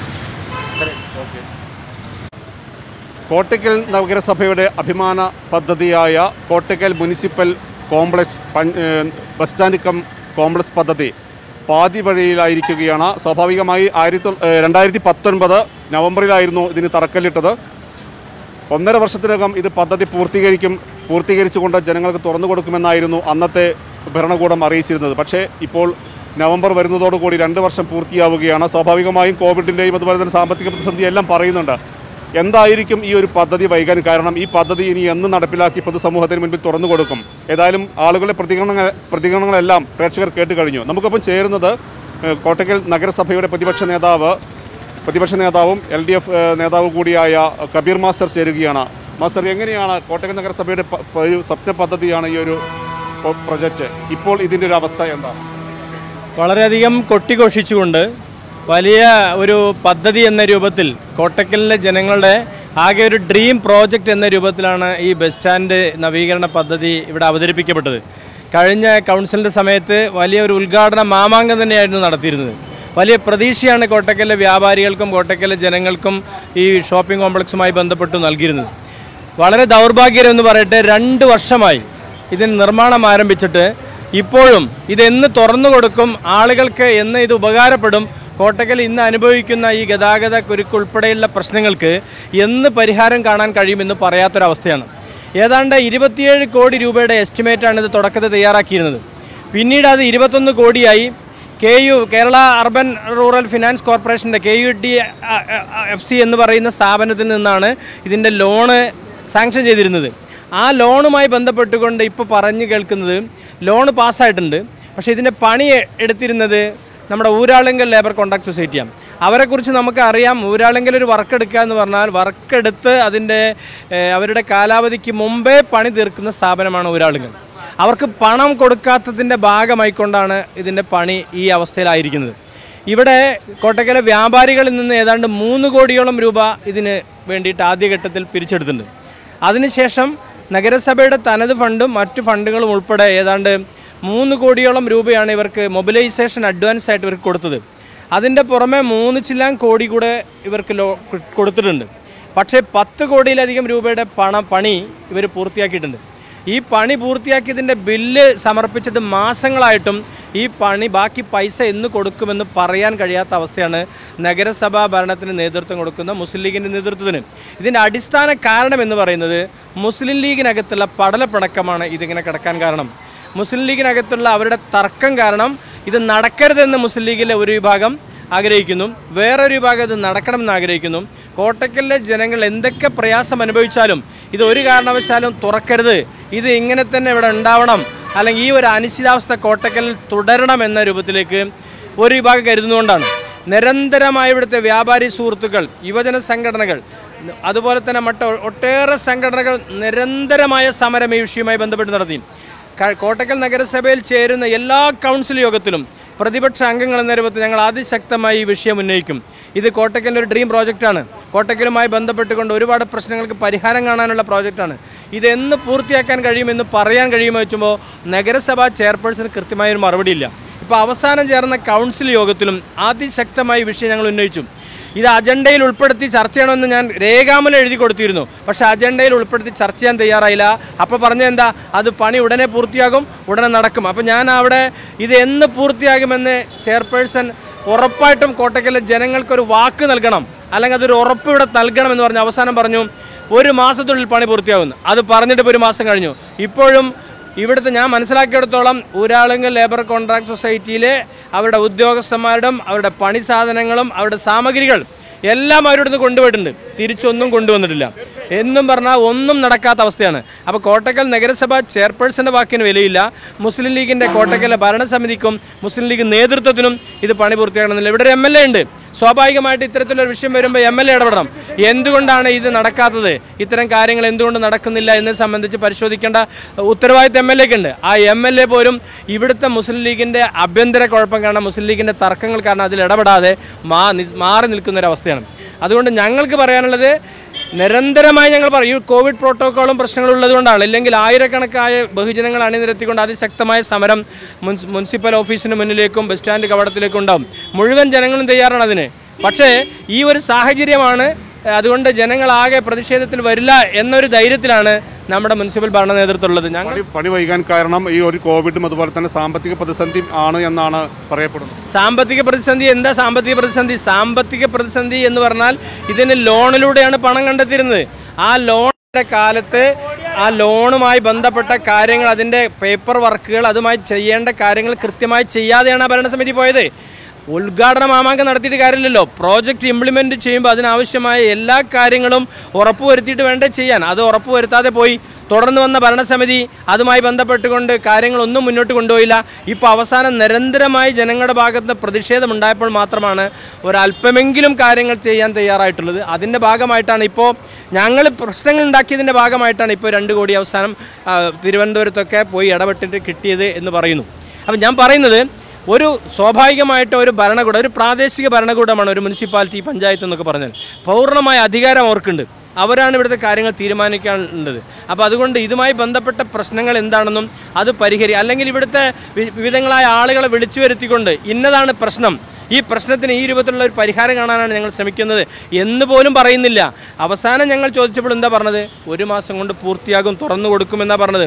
S1: കോട്ടയ്ക്കൽ നഗരസഭയുടെ അഭിമാന പദ്ധതിയായ കോട്ടയ്ക്കൽ മുനിസിപ്പൽ കോംപ്ലക്സ് പൻ- ഏഹ് ബസ് സ്റ്റാൻഡ് കം കോംപ്ലക്സ് പദ്ധതി പാതി വഴിയിലായിരിക്കുകയാണ് സ്വാഭാവികമായി ആയിരത്തി തൊ- ഏഹ് രണ്ടായിരത്തി പത്തൊൻപത് നവംബറിലായിരുന്നു ഇതിന് തറക്കല്ലിട്ടത് ഒന്നര വർഷത്തിനകം ഇത് പദ്ധതി പൂർത്തീകരിക്കും പൂർത്തീകരിച്ചുകൊണ്ട് ജനങ്ങൾക്ക് തുറന്നു കൊടുക്കുമെന്നായിരുന്നു അന്നത്തെ ഭരണകൂടം അറിയിച്ചിരുന്നത് പക്ഷേ ഇപ്പോൾ നവംബർ വരുന്നതോടുകൂടി രണ്ട് വർഷം പൂർത്തിയാവുകയാണ് സ്വാഭാവികമായും കോവിഡിൻ്റെയും അതുപോലെ തന്നെ സാമ്പത്തിക പ്രതിസന്ധി എല്ലാം പറയുന്നുണ്ട് എന്തായിരിക്കും ഈ ഒരു പദ്ധതി വൈകാൻ കാരണം ഈ പദ്ധതി ഇനി എന്ന് നടപ്പിലാക്കി പൊതുസമൂഹത്തിന് മുൻപിൽ തുറന്നു കൊടുക്കും ഏതായാലും ആളുകളുടെ പ്രതികരണങ്ങൾ പ്രതികരണങ്ങളെല്ലാം പ്രേക്ഷകർ കേട്ട് കഴിഞ്ഞു നമുക്കൊപ്പം ചേരുന്നത് ഏഹ്, കോട്ടയ്ക്കൽ നഗരസഭയുടെ പ്രതിപക്ഷ നേതാവ് പ്രതിപക്ഷ നേതാവും എൽ ഡി എഫ് നേതാവ് കൂടിയായ കബീർ മാസ്റ്റർ ചേരുകയാണ് മാസ്റ്റർ എങ്ങനെയാണ് കോട്ടയം നഗരസഭയുടെ പ- പ- ഒരു സ്വപ്ന പദ്ധതിയാണ് ഈ ഒരു പ്രൊ- പ്രൊജക്റ്റ് ഇപ്പോൾ ഇതിൻ്റെ ഒരു അവസ്ഥ എന്താണ്
S22: വളരെയധികം കൊട്ടിഘോഷിച്ചുകൊണ്ട് വലിയ ഒരു പദ്ധതി എന്ന രൂപത്തിൽ കോട്ടക്കലിലെ ജനങ്ങളുടെ ആകെ ഒരു ഡ്രീം പ്രോജക്റ്റ് എന്ന രൂപത്തിലാണ് ഈ ബസ് സ്റ്റാൻഡ് നവീകരണ പദ്ധതി ഇവിടെ അവതരിപ്പിക്കപ്പെട്ടത് കഴിഞ്ഞ കൗൺസിലിൻ്റെ സമയത്ത് വലിയ ഒരു ഉദ്ഘാടന മാമാങ്കം തന്നെയായിരുന്നു നടത്തിയിരുന്നത് വലിയ പ്രതീക്ഷയാണ് കോട്ടക്കലിലെ വ്യാപാരികൾക്കും കോട്ടക്കലിലെ ജനങ്ങൾക്കും ഈ ഷോപ്പിംഗ് കോംപ്ലക്സുമായി ബന്ധപ്പെട്ട് നൽകിയിരുന്നത് വളരെ ദൗർഭാഗ്യകരം എന്ന് പറയട്ടെ രണ്ട് വർഷമായി ഇതിന് നിർമ്മാണം ആരംഭിച്ചിട്ട് ഇപ്പോഴും ഇതെന്ന് തുറന്നു കൊടുക്കും ആളുകൾക്ക് എന്ന് ഇത് ഉപകാരപ്പെടും കോട്ടക്കൽ ഇന്ന് അനുഭവിക്കുന്ന ഈ ഗതാഗത കുരുക്കുൾപ്പെടെയുള്ള പ്രശ്നങ്ങൾക്ക് എന്ന് പരിഹാരം കാണാൻ കഴിയുമെന്ന് പറയാത്തൊരവസ്ഥയാണ് ഏതാണ്ട് ഇരുപത്തിയേഴ് കോടി രൂപയുടെ എസ്റ്റിമേറ്റാണ് ഇത് തുടക്കത്തിൽ തയ്യാറാക്കിയിരുന്നത് പിന്നീട് അത് ഇരുപത്തൊന്ന് കോടിയായി K U Kerala urban rural finance കോർപ്പറേഷൻ്റെ K U D F C എന്ന് പറയുന്ന സ്ഥാപനത്തിൽ നിന്നാണ് ഇതിൻ്റെ ലോണ് സാങ്ഷൻ ചെയ്തിരുന്നത് ആ ലോണുമായി ബന്ധപ്പെട്ടുകൊണ്ട് ഇപ്പോൾ പറഞ്ഞു കേൾക്കുന്നത് ലോണ് പാസ്സായിട്ടുണ്ട് പക്ഷേ ഇതിൻ്റെ പണി എടുത്തിരുന്നത് നമ്മുടെ ഊരാളുങ്കൽ ലേബർ കോൺട്രാക്ട് സൊസൈറ്റിയാണ് അവരെക്കുറിച്ച് നമുക്ക് അറിയാം ഊരാളുങ്കൽ ഒരു വർക്ക് എടുക്കുക എന്ന് പറഞ്ഞാൽ വർക്ക് എടുത്ത് അതിൻ്റെ ഏഹ്, അവരുടെ കാലാവധിക്ക് മുമ്പേ പണി തീർക്കുന്ന സ്ഥാപനമാണ് ഊരാളുങ്കൽ അവർക്ക് പണം കൊടുക്കാത്തതിൻ്റെ ഭാഗമായിക്കൊണ്ടാണ് ഇതിൻ്റെ പണി ഈ അവസ്ഥയിലായിരിക്കുന്നത് ഇവിടെ കോട്ടക്കലെ വ്യാപാരികളിൽ നിന്ന് ഏതാണ്ട് മൂന്ന് കോടിയോളം രൂപ ഇതിന് വേണ്ടിയിട്ട് ആദ്യഘട്ടത്തിൽ പിരിച്ചെടുത്തിട്ടുണ്ട് അതിനുശേഷം നഗരസഭയുടെ തനത് ഫണ്ടും മറ്റു ഫണ്ടുകളും ഉൾപ്പെടെ ഏതാണ്ട് മൂന്ന് കോടിയോളം രൂപയാണ് ഇവർക്ക് മൊബിലൈസേഷൻ അഡ്വാൻസ് ആയിട്ട് ഇവർക്ക് കൊടുത്തത് അതിൻ്റെ പുറമെ മൂന്ന് ചില്ലാൻ കോടി കൂടെ ഇവർക്ക് ലോ കൊടുത്തിട്ടുണ്ട് പക്ഷേ പത്ത് കോടിയിലധികം രൂപയുടെ പണം പണി ഇവർ പൂർത്തിയാക്കിയിട്ടുണ്ട് ഈ പണി പൂർത്തിയാക്കിയതിൻ്റെ ബില്ല് സമർപ്പിച്ചിട്ട് മാസങ്ങളായിട്ടും ഈ പണി ബാക്കി പൈസ എന്ന് കൊടുക്കുമെന്ന് പറയാൻ കഴിയാത്ത അവസ്ഥയാണ് നഗരസഭാ ഭരണത്തിന് നേതൃത്വം കൊടുക്കുന്ന മുസ്ലിം ലീഗിൻ്റെ നേതൃത്വത്തിന് ഇതിൻ്റെ അടിസ്ഥാന കാരണം എന്ന് പറയുന്നത് മുസ്ലിം ലീഗിനകത്തുള്ള പടലപ്പിണക്കമാണ് ഇതിങ്ങനെ കിടക്കാൻ കാരണം മുസ്ലിം ലീഗിനകത്തുള്ള അവരുടെ തർക്കം കാരണം ഇത് നടക്കരുതെന്ന് മുസ്ലിം ലീഗിലെ ഒരു വിഭാഗം ആഗ്രഹിക്കുന്നു വേറൊരു വിഭാഗം ഇത് നടക്കണമെന്ന് ആഗ്രഹിക്കുന്നു കോട്ടക്കലിലെ ജനങ്ങൾ എന്തൊക്കെ പ്രയാസം അനുഭവിച്ചാലും ഇത് ഒരു കാരണവശാലും തുറക്കരുത് ഇത് ഇങ്ങനെ തന്നെ ഇവിടെ ഉണ്ടാവണം അല്ലെങ്കിൽ ഈ ഒരു അനിശ്ചിതാവസ്ഥ കോട്ടക്കലിൽ തുടരണം എന്ന രൂപത്തിലേക്ക് ഒരു വിഭാഗം കരുതുന്നതുകൊണ്ടാണ് നിരന്തരമായി ഇവിടുത്തെ വ്യാപാരി സുഹൃത്തുക്കൾ യുവജന സംഘടനകൾ അതുപോലെ തന്നെ മറ്റ് ഒട്ടേറെ സംഘടനകൾ നിരന്തരമായ സമരം ഈ വിഷയവുമായി ബന്ധപ്പെട്ട് നടത്തി ക- കോട്ടക്കൽ നഗരസഭയിൽ ചേരുന്ന എല്ലാ കൗൺസിൽ യോഗത്തിലും പ്രതിപക്ഷ അംഗങ്ങൾ എന്ന രൂപത്തിൽ ഞങ്ങൾ അതിശക്തമായി ഈ വിഷയം ഉന്നയിക്കും ഇത് കോട്ടക്കലിൻ്റെ ഒരു ഡ്രീം പ്രോജക്റ്റാണ് കോട്ടക്കലുമായി ബന്ധപ്പെട്ടുകൊണ്ട് ഒരുപാട് പ്രശ്നങ്ങൾക്ക് പരിഹാരം കാണാനുള്ള പ്രോജക്റ്റാണ് ഇതെന്ന് പൂർത്തിയാക്കാൻ കഴിയുമെന്ന് പറയാൻ കഴിയുമോ വെച്ചുമ്പോൾ നഗരസഭാ ചെയർപേഴ്സന് കൃത്യമായൊരു മറുപടിയില്ല ഇപ്പോൾ അവസാനം ചേർന്ന കൗൺസിൽ യോഗത്തിലും അതിശക്തമായി വിഷയം ഞങ്ങൾ ഉന്നയിച്ചു ഇത് അജണ്ടയിൽ ഉൾപ്പെടുത്തി ചർച്ച ചെയ്യണമെന്ന് ഞാൻ രേഖാമൂലം എഴുതി കൊടുത്തിരുന്നു പക്ഷേ അജണ്ടയിൽ ഉൾപ്പെടുത്തി ചർച്ച ചെയ്യാൻ തയ്യാറായില്ല അപ്പോൾ പറഞ്ഞ എന്താ അത് പണി ഉടനെ പൂർത്തിയാകും ഉടനെ നടക്കും അപ്പോൾ ഞാൻ അവിടെ ഇത് എന്ന് പൂർത്തിയാകുമെന്ന് ചെയർപേഴ്സൺ ഉറപ്പായിട്ടും കോട്ടക്കലിലെ ജനങ്ങൾക്കൊരു വാക്ക് നൽകണം അല്ലെങ്കിൽ അതൊരു ഉറപ്പ് ഇവിടെ നൽകണം എന്ന് പറഞ്ഞ് അവസാനം പറഞ്ഞു ഒരു മാസത്തിനുള്ളിൽ പണി പൂർത്തിയാകുന്നു അത് പറഞ്ഞിട്ട് ഇപ്പോൾ ഒരു മാസം കഴിഞ്ഞു ഇപ്പോഴും ഇവിടുത്തെ ഞാൻ മനസ്സിലാക്കിയെടുത്തോളം ഊരാളുങ്കൽ ലേബർ കോൺട്രാക്ട് സൊസൈറ്റിയിലെ അവരുടെ ഉദ്യോഗസ്ഥന്മാരുടെയും അവരുടെ പണി സാധനങ്ങളും അവരുടെ സാമഗ്രികൾ എല്ലാം അവരിവിടുന്ന് കൊണ്ടുപോയിട്ടുണ്ട് തിരിച്ചൊന്നും കൊണ്ടുവന്നിട്ടില്ല എന്നും പറഞ്ഞാൽ ഒന്നും നടക്കാത്ത അവസ്ഥയാണ് അപ്പോൾ കോട്ടക്കൽ നഗരസഭ ചെയർപേഴ്സൻ്റെ വാക്കിന് വിലയില്ല മുസ്ലിം ലീഗിൻ്റെ കോട്ടക്കലെ ഭരണസമിതിക്കും മുസ്ലിം ലീഗ് നേതൃത്വത്തിനും ഇത് പണി പൂർത്തിയാക്കണമെന്നില്ല ഇവിടെ ഒരു എം എൽ എ ഉണ്ട് സ്വാഭാവികമായിട്ട് ഇത്തരത്തിലൊരു വിഷയം വരുമ്പോൾ എം എൽ എ ഇടപെടണം എന്തുകൊണ്ടാണ് ഇത് നടക്കാത്തത് ഇത്തരം കാര്യങ്ങൾ എന്തുകൊണ്ട് നടക്കുന്നില്ല എന്നത് സംബന്ധിച്ച് പരിശോധിക്കേണ്ട ഉത്തരവാദിത്വം എം എൽ എക്ക് ഉണ്ട് ആ എം എൽ എ പോലും ഇവിടുത്തെ മുസ്ലിം ലീഗിൻ്റെ ആഭ്യന്തര കുഴപ്പം കാരണം മുസ്ലിം ലീഗിൻ്റെ തർക്കങ്ങൾ കാരണം അതിൽ ഇടപെടാതെ മാ നി- മാറി നിൽക്കുന്ന ഒരു അവസ്ഥയാണ് അതുകൊണ്ട് ഞങ്ങൾക്ക് പറയാനുള്ളത് നിരന്തരമായി ഞങ്ങൾ പറയും ഈ കോവിഡ് പ്രോട്ടോക്കോളും പ്രശ്നങ്ങളും ഉള്ളതുകൊണ്ടാണ് ഇല്ലെങ്കിൽ ആയിരക്കണക്കായ ബഹുജനങ്ങൾ അണിനിരത്തിക്കൊണ്ട് അതിശക്തമായ സമരം മുൻസ് മുനിസിപ്പൽ ഓഫീസിന് മുന്നിലേക്കും ബസ് സ്റ്റാൻഡ് കവടത്തിലേക്കും ഉണ്ടാവും മുഴുവൻ ജനങ്ങളും തയ്യാറാണ് അതിന് പക്ഷേ ഈ ഒരു സാഹചര്യമാണ് ഏഹ്, അതുകൊണ്ട് ജനങ്ങളാകെ പ്രതിഷേധത്തിൽ വരില്ല എന്നൊരു ധൈര്യത്തിലാണ് നമ്മുടെ മുനിസിപ്പൽ ഭരണ നേതൃത്വം ഉള്ളത് ഞങ്ങൾ
S1: പണി പണി വൈകാൻ കാരണം ഈ ഒരു കോവിഡും അതുപോലെ തന്നെ സാമ്പത്തിക പ്രതിസന്ധി ആണ് എന്നാണ് പറയപ്പെടുന്നത്
S22: സാമ്പത്തിക പ്രതിസന്ധി എന്താ സാമ്പത്തിക പ്രതിസന്ധി സാമ്പത്തിക പ്രതിസന്ധി എന്ന് പറഞ്ഞാൽ ഇതിന് ലോണിലൂടെയാണ് പണം കണ്ടെത്തിയിരുന്നത് ആ ലോണിൻ്റെ കാലത്ത് ആ ലോണുമായി ബന്ധപ്പെട്ട കാര്യങ്ങൾ അതിൻ്റെ പേപ്പർ വർക്കുകൾ അതുമായി ചെയ്യേണ്ട കാര്യങ്ങൾ കൃത്യമായി ചെയ്യാതെയാണ് ആ ഭരണസമിതി പോയത് ഉദ്ഘാടന മാമാങ്കം നടത്തിയിട്ട് കാര്യമില്ലല്ലോ പ്രോജക്റ്റ് ഇംപ്ലിമെൻറ്റ് ചെയ്യുമ്പോൾ അതിനാവശ്യമായ എല്ലാ കാര്യങ്ങളും ഉറപ്പുവരുത്തിയിട്ട് വേണ്ടേ ചെയ്യാൻ അത് ഉറപ്പുവരുത്താതെ പോയി തുടർന്ന് വന്ന ഭരണസമിതി അതുമായി ബന്ധപ്പെട്ടുകൊണ്ട് കാര്യങ്ങളൊന്നും മുന്നോട്ട് കൊണ്ടുപോയില്ല ഇപ്പോൾ അവസാനം നിരന്തരമായി ജനങ്ങളുടെ ഭാഗത്ത് നിന്ന് പ്രതിഷേധമുണ്ടായപ്പോൾ മാത്രമാണ് ഒരല്പമെങ്കിലും കാര്യങ്ങൾ ചെയ്യാൻ തയ്യാറായിട്ടുള്ളത് അതിൻ്റെ ഭാഗമായിട്ടാണ് ഇപ്പോൾ ഞങ്ങൾ പ്രശ്നങ്ങൾ ഉണ്ടാക്കിയതിൻ്റെ ഭാഗമായിട്ടാണ് ഇപ്പോൾ രണ്ട് കോടി അവസാനം ആ, തിരുവനന്തപുരത്തൊക്കെ പോയി ഇടപെട്ടിട്ട് കിട്ടിയത് എന്ന് പറയുന്നു അപ്പം ഞാൻ പറയുന്നത് ഒരു സ്വാഭാവികമായിട്ട് ഒരു ഭരണകൂടം ഒരു പ്രാദേശിക ഭരണകൂടമാണ് ഒരു മുനിസിപ്പാലിറ്റി പഞ്ചായത്ത് എന്നൊക്കെ പറഞ്ഞാൽ പൂർണ്ണമായ അധികാരം അവർക്കുണ്ട് അവരാണ് ഇവിടുത്തെ കാര്യങ്ങൾ തീരുമാനിക്കാനുള്ളത് അപ്പോൾ അതുകൊണ്ട് ഇതുമായി ബന്ധപ്പെട്ട പ്രശ്നങ്ങൾ എന്താണെന്നും അത് പരിഹരി അല്ലെങ്കിൽ ഇവിടുത്തെ വി- വിവിധങ്ങളായ ആളുകളെ വിളിച്ചു വരുത്തിക്കൊണ്ട് ഇന്നതാണ് പ്രശ്നം ഈ പ്രശ്നത്തിന് ഈ രൂപത്തിലുള്ള ഒരു പരിഹാരം കാണാനാണ് ഞങ്ങൾ ശ്രമിക്കുന്നത് എന്ന് പോലും പറയുന്നില്ല അവസാനം ഞങ്ങൾ ചോദിച്ചപ്പോൾ എന്താ പറഞ്ഞത് ഒരു മാസം കൊണ്ട് പൂർത്തിയാകും തുറന്നു കൊടുക്കുമെന്നാണ് പറഞ്ഞത്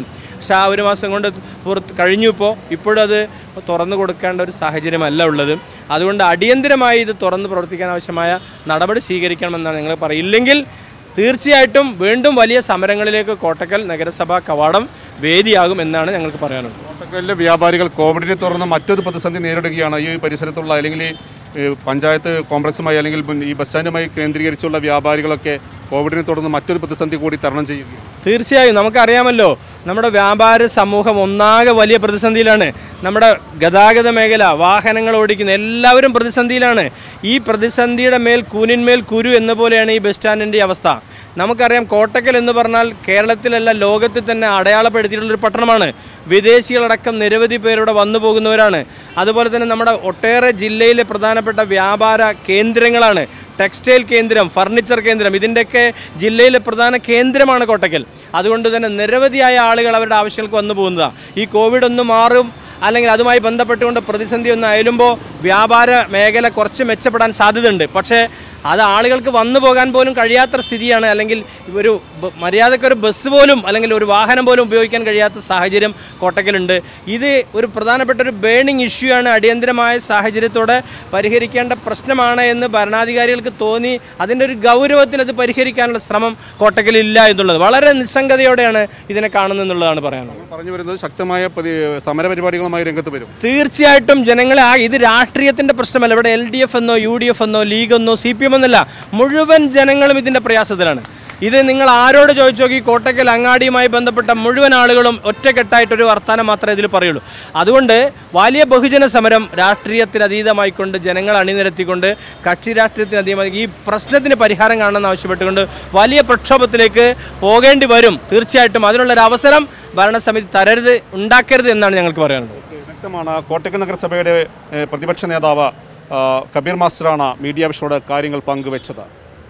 S22: പക്ഷേ ആ ഒരു മാസം കൊണ്ട് പുറത്ത് കഴിഞ്ഞു ഇപ്പോൾ ഇപ്പോഴും അത് തുറന്നു കൊടുക്കേണ്ട ഒരു സാഹചര്യമല്ല ഉള്ളത് അതുകൊണ്ട് അടിയന്തിരമായി ഇത് തുറന്ന് പ്രവർത്തിക്കാൻ ആവശ്യമായ നടപടി സ്വീകരിക്കണമെന്നാണ് ഞങ്ങൾ പറയുക ഇല്ലെങ്കിൽ തീർച്ചയായിട്ടും വീണ്ടും വലിയ സമരങ്ങളിലേക്ക് കോട്ടക്കൽ നഗരസഭാ കവാടം വേദിയാകും എന്നാണ് ഞങ്ങൾക്ക് പറയാനുള്ളത്
S1: കോട്ടക്കലിലെ വ്യാപാരികൾ കോവിഡിനെ തുടർന്ന് മറ്റൊരു പ്രതിസന്ധി നേരിടുകയാണ് ഈ പരിസരത്തുള്ള അല്ലെങ്കിൽ ഈ പഞ്ചായത്ത് കോംപ്ലക്സുമായി അല്ലെങ്കിൽ മുൻ- ഈ ബസ് സ്റ്റാൻഡുമായി കേന്ദ്രീകരിച്ചുള്ള വ്യാപാരികളൊക്കെ കോവിഡിനെ തുടർന്ന് മറ്റൊരു പ്രതിസന്ധി കൂടി തരണം ചെയ്യുക
S22: തീർച്ചയായും നമുക്കറിയാമല്ലോ നമ്മുടെ വ്യാപാര സമൂഹം ഒന്നാകെ വലിയ പ്രതിസന്ധിയിലാണ് നമ്മുടെ ഗതാഗത മേഖല വാഹനങ്ങൾ ഓടിക്കുന്ന എല്ലാവരും പ്രതിസന്ധിയിലാണ് ഈ പ്രതിസന്ധിയുടെ മേൽ കൂനിന്മേൽ കുരു എന്ന പോലെയാണ് ഈ ബസ് സ്റ്റാൻഡിൻ്റെ അവസ്ഥ നമുക്കറിയാം കോട്ടക്കൽ എന്ന് പറഞ്ഞാൽ കേരളത്തിലല്ല ലോകത്തിൽ തന്നെ അടയാളപ്പെടുത്തിയിട്ടുള്ളൊരു പട്ടണമാണ് വിദേശികളടക്കം നിരവധി പേരിവിടെ വന്നു പോകുന്നവരാണ് അതുപോലെ തന്നെ നമ്മുടെ ഒട്ടേറെ ജില്ലയിലെ പ്രധാനപ്പെട്ട വ്യാപാര കേന്ദ്രങ്ങളാണ് ടെക്സ്റ്റൈൽ കേന്ദ്രം ഫർണിച്ചർ കേന്ദ്രം ഇതിൻ്റെയൊക്കെ ജില്ലയിലെ പ്രധാന കേന്ദ്രമാണ് കോട്ടക്കൽ അതുകൊണ്ട് തന്നെ നിരവധിയായ ആളുകൾ അവരുടെ ആവശ്യങ്ങൾക്ക് വന്നു പോകുന്നതാണ് ഈ കോവിഡ് ഒന്ന് മാറും അല്ലെങ്കിൽ അതുമായി ബന്ധപ്പെട്ടുകൊണ്ട് പ്രതിസന്ധി ഒന്ന് അയലുമ്പോൾ വ്യാപാര മേഖല കുറച്ച് മെച്ചപ്പെടാൻ സാധ്യതയുണ്ട് പക്ഷേ അത് ആളുകൾക്ക് വന്നു പോകാൻ പോലും കഴിയാത്ത സ്ഥിതിയാണ് അല്ലെങ്കിൽ ഒരു ബ- മര്യാദക്കൊരു ബസ് പോലും അല്ലെങ്കിൽ ഒരു വാഹനം പോലും ഉപയോഗിക്കാൻ കഴിയാത്ത സാഹചര്യം കോട്ടക്കലുണ്ട് ഇത് ഒരു പ്രധാനപ്പെട്ട ഒരു ബേണിംഗ് ഇഷ്യൂ ആണ് അടിയന്തരമായ സാഹചര്യത്തോടെ പരിഹരിക്കേണ്ട പ്രശ്നമാണ് എന്ന് ഭരണാധികാരികൾക്ക് തോന്നി അതിൻ്റെ ഒരു ഗൗരവത്തിൽ അത് പരിഹരിക്കാനുള്ള ശ്രമം കോട്ടക്കലില്ല എന്നുള്ളത് വളരെ നിസ്സംഗതയോടെയാണ് ഇതിനെ കാണുന്നത് എന്നുള്ളതാണ് പറയാനുള്ളത്
S1: പറഞ്ഞു വരുന്നത് ശക്തമായ പരി- സമരപരിപാടികളുമായി രംഗത്ത് വരും
S22: തീർച്ചയായിട്ടും ജനങ്ങളെ ആ ഇത് രാഷ്ട്രീയത്തിൻ്റെ പ്രശ്നമല്ല ഇവിടെ എൽ ഡി എഫ് എന്നോ യു ഡി എഫ് എന്നോ ലീഗ് എന്നോ സി പി എം എന്നല്ല മുഴുവൻ ജനങ്ങളും ഇതിൻ്റെ പ്രയാസത്തിലാണ് ഇത് നിങ്ങൾ ആരോട് ചോദിച്ചു നോക്കി കോട്ടക്കൽ അങ്ങാടിയുമായി ബന്ധപ്പെട്ട മുഴുവൻ ആളുകളും ഒറ്റക്കെട്ടായിട്ടൊരു വർത്തമാനം മാത്രമേ ഇതിൽ പറയുള്ളൂ അതുകൊണ്ട് വലിയ ബഹുജന സമരം രാഷ്ട്രീയത്തിന് അതീതമായിക്കൊണ്ട് ജനങ്ങൾ അണിനിരത്തിക്കൊണ്ട് കക്ഷി രാഷ്ട്രീയത്തിന് അതീതമായി ഈ പ്രശ്നത്തിന് പരിഹാരം കാണണമെന്ന് ആവശ്യപ്പെട്ടുകൊണ്ട് വലിയ പ്രക്ഷോഭത്തിലേക്ക് പോകേണ്ടി വരും തീർച്ചയായിട്ടും അതിനുള്ളൊരു അവസരം ഭരണസമിതി തരരുത് ഉണ്ടാക്കരുത് എന്നാണ് ഞങ്ങൾക്ക് പറയാനുള്ളത്
S1: വ്യക്തമാണ് കോട്ടക്കൽ നഗരസഭയുടെ ഏഹ്, പ്രതിപക്ഷ നേതാവ് ആ, കബീർ മാസ്റ്ററാണ് മീഡിയ വിഷയോട് കാര്യങ്ങൾ പങ്കുവച്ചത്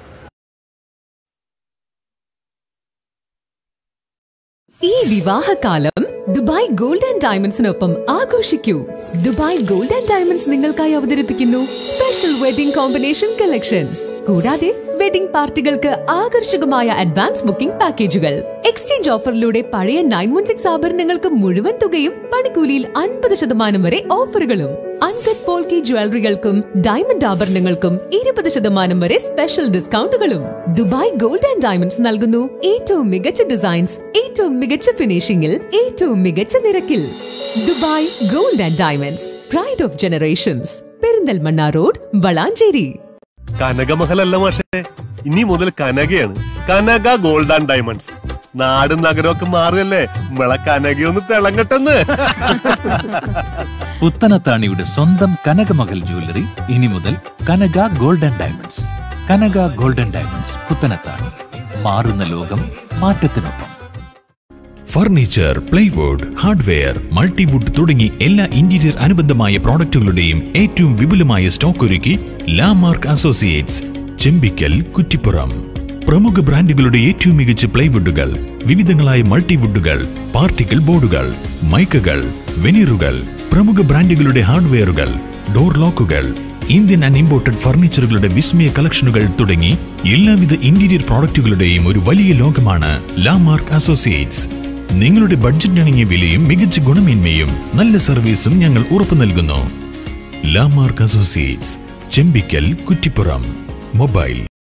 S4: ഈ വിവാഹകാലം ദുബായ് ഗോൾഡ് ആൻഡ് ഡയമണ്ട്സിനൊപ്പം ആഘോഷിക്കൂ ദുബായ് ഗോൾഡ് ആൻഡ് ഡയമണ്ട്സ് നിങ്ങൾക്കായി അവതരിപ്പിക്കുന്നു സ്പെഷ്യൽ വെഡിംഗ് കോമ്പിനേഷൻ കളക്ഷൻസ് കൂടാതെ വെഡിംഗ് പാർട്ടികൾക്ക് ആകർഷകമായ അഡ്വാൻസ് ബുക്കിംഗ് പാക്കേജുകൾ എക്സ്ചേഞ്ച് ഓഫറിലൂടെ പഴയ നയൻ വൺ സിക്സ് ആഭരണങ്ങൾക്ക് മുഴുവൻ തുകയും പണിക്കൂലിയിൽ അൻപത് ശതമാനം വരെ ഓഫറുകളും അൺകട്ട് പോൾക്കി ജ്വല്ലറികൾക്കും ഡയമണ്ട് ആഭരണങ്ങൾക്കും ഇരുപത് ശതമാനം വരെ സ്പെഷ്യൽ ഡിസ്കൗണ്ടുകളും ദുബായ് ഗോൾഡ് ആൻഡ് ഡയമണ്ട്സ് നൽകുന്നു ഏറ്റവും മികച്ച ഡിസൈൻസ് ഏറ്റവും മികച്ച ഫിനിഷിംഗിൽ ഏറ്റവും മികച്ച നിരക്കിൽ Dubai gold and diamonds pride of generations Perinthalmanna road Valanchery
S5: കനകമഹലല്ല മാഷേ ഇനി മുതൽ കനകയാണ് കനക ഗോൾഡ് ആൻഡ് ഡയമണ്ട്സ് നാടും നഗരമൊക്കെ മാറുകല്ലേ നമ്മളെ കനകയൊന്ന് തിളങ്ങട്ടെന്ന്
S23: പുത്തനത്താണിയുടെ സ്വന്തം കനകമകൽ ജ്വല്ലറി ഇനി മുതൽ Kanaka golden diamonds Kanaka golden diamonds Puthanathani മാറുന്ന ലോകം മാറ്റത്തിനൊപ്പം
S24: ഫർണിച്ചർ പ്ലൈവുഡ് ഹാർഡ്വെയർ മൾട്ടിവുഡ് തുടങ്ങി എല്ലാ ഇന്റീരിയർ അനുബന്ധമായ പ്രോഡക്റ്റുകളുടെയും ഏറ്റവും വിപുലമായ സ്റ്റോക്ക് ഒരുക്കി ലാമാർക്ക് അസോസിയേറ്റ്സ് ചെമ്പിക്കൽ കുറ്റിപ്പുറം പ്രമുഖ ബ്രാൻഡുകളുടെ ഏറ്റവും മികച്ച പ്ലൈവുഡുകൾ വിവിധങ്ങളായ മൾട്ടിവുഡുകൾ പാർട്ടിക്കൽ ബോർഡുകൾ മൈക്കുകൾ വെനീറുകൾ പ്രമുഖ ബ്രാൻഡുകളുടെ ഹാർഡ്വെയറുകൾ ഡോർ ലോക്കുകൾ ഇന്ത്യൻ ആൻഡ് ഇമ്പോർട്ടഡ് ഫർണിച്ചറുകളുടെ വിസ്മയ കളക്ഷനുകൾ തുടങ്ങി എല്ലാവിധ ഇന്റീരിയർ പ്രോഡക്റ്റുകളുടെയും ഒരു വലിയ ലോകമാണ് ലാമാർക്ക് അസോസിയേറ്റ്സ് നിങ്ങളുടെ ബഡ്ജറ്റിനിണങ്ങിയ വിലയും മികച്ച ഗുണമേന്മയും നല്ല സർവീസും ഞങ്ങൾ ഉറപ്പു നൽകുന്നു Lamarck associates Chembikkal Kuttippuram mobile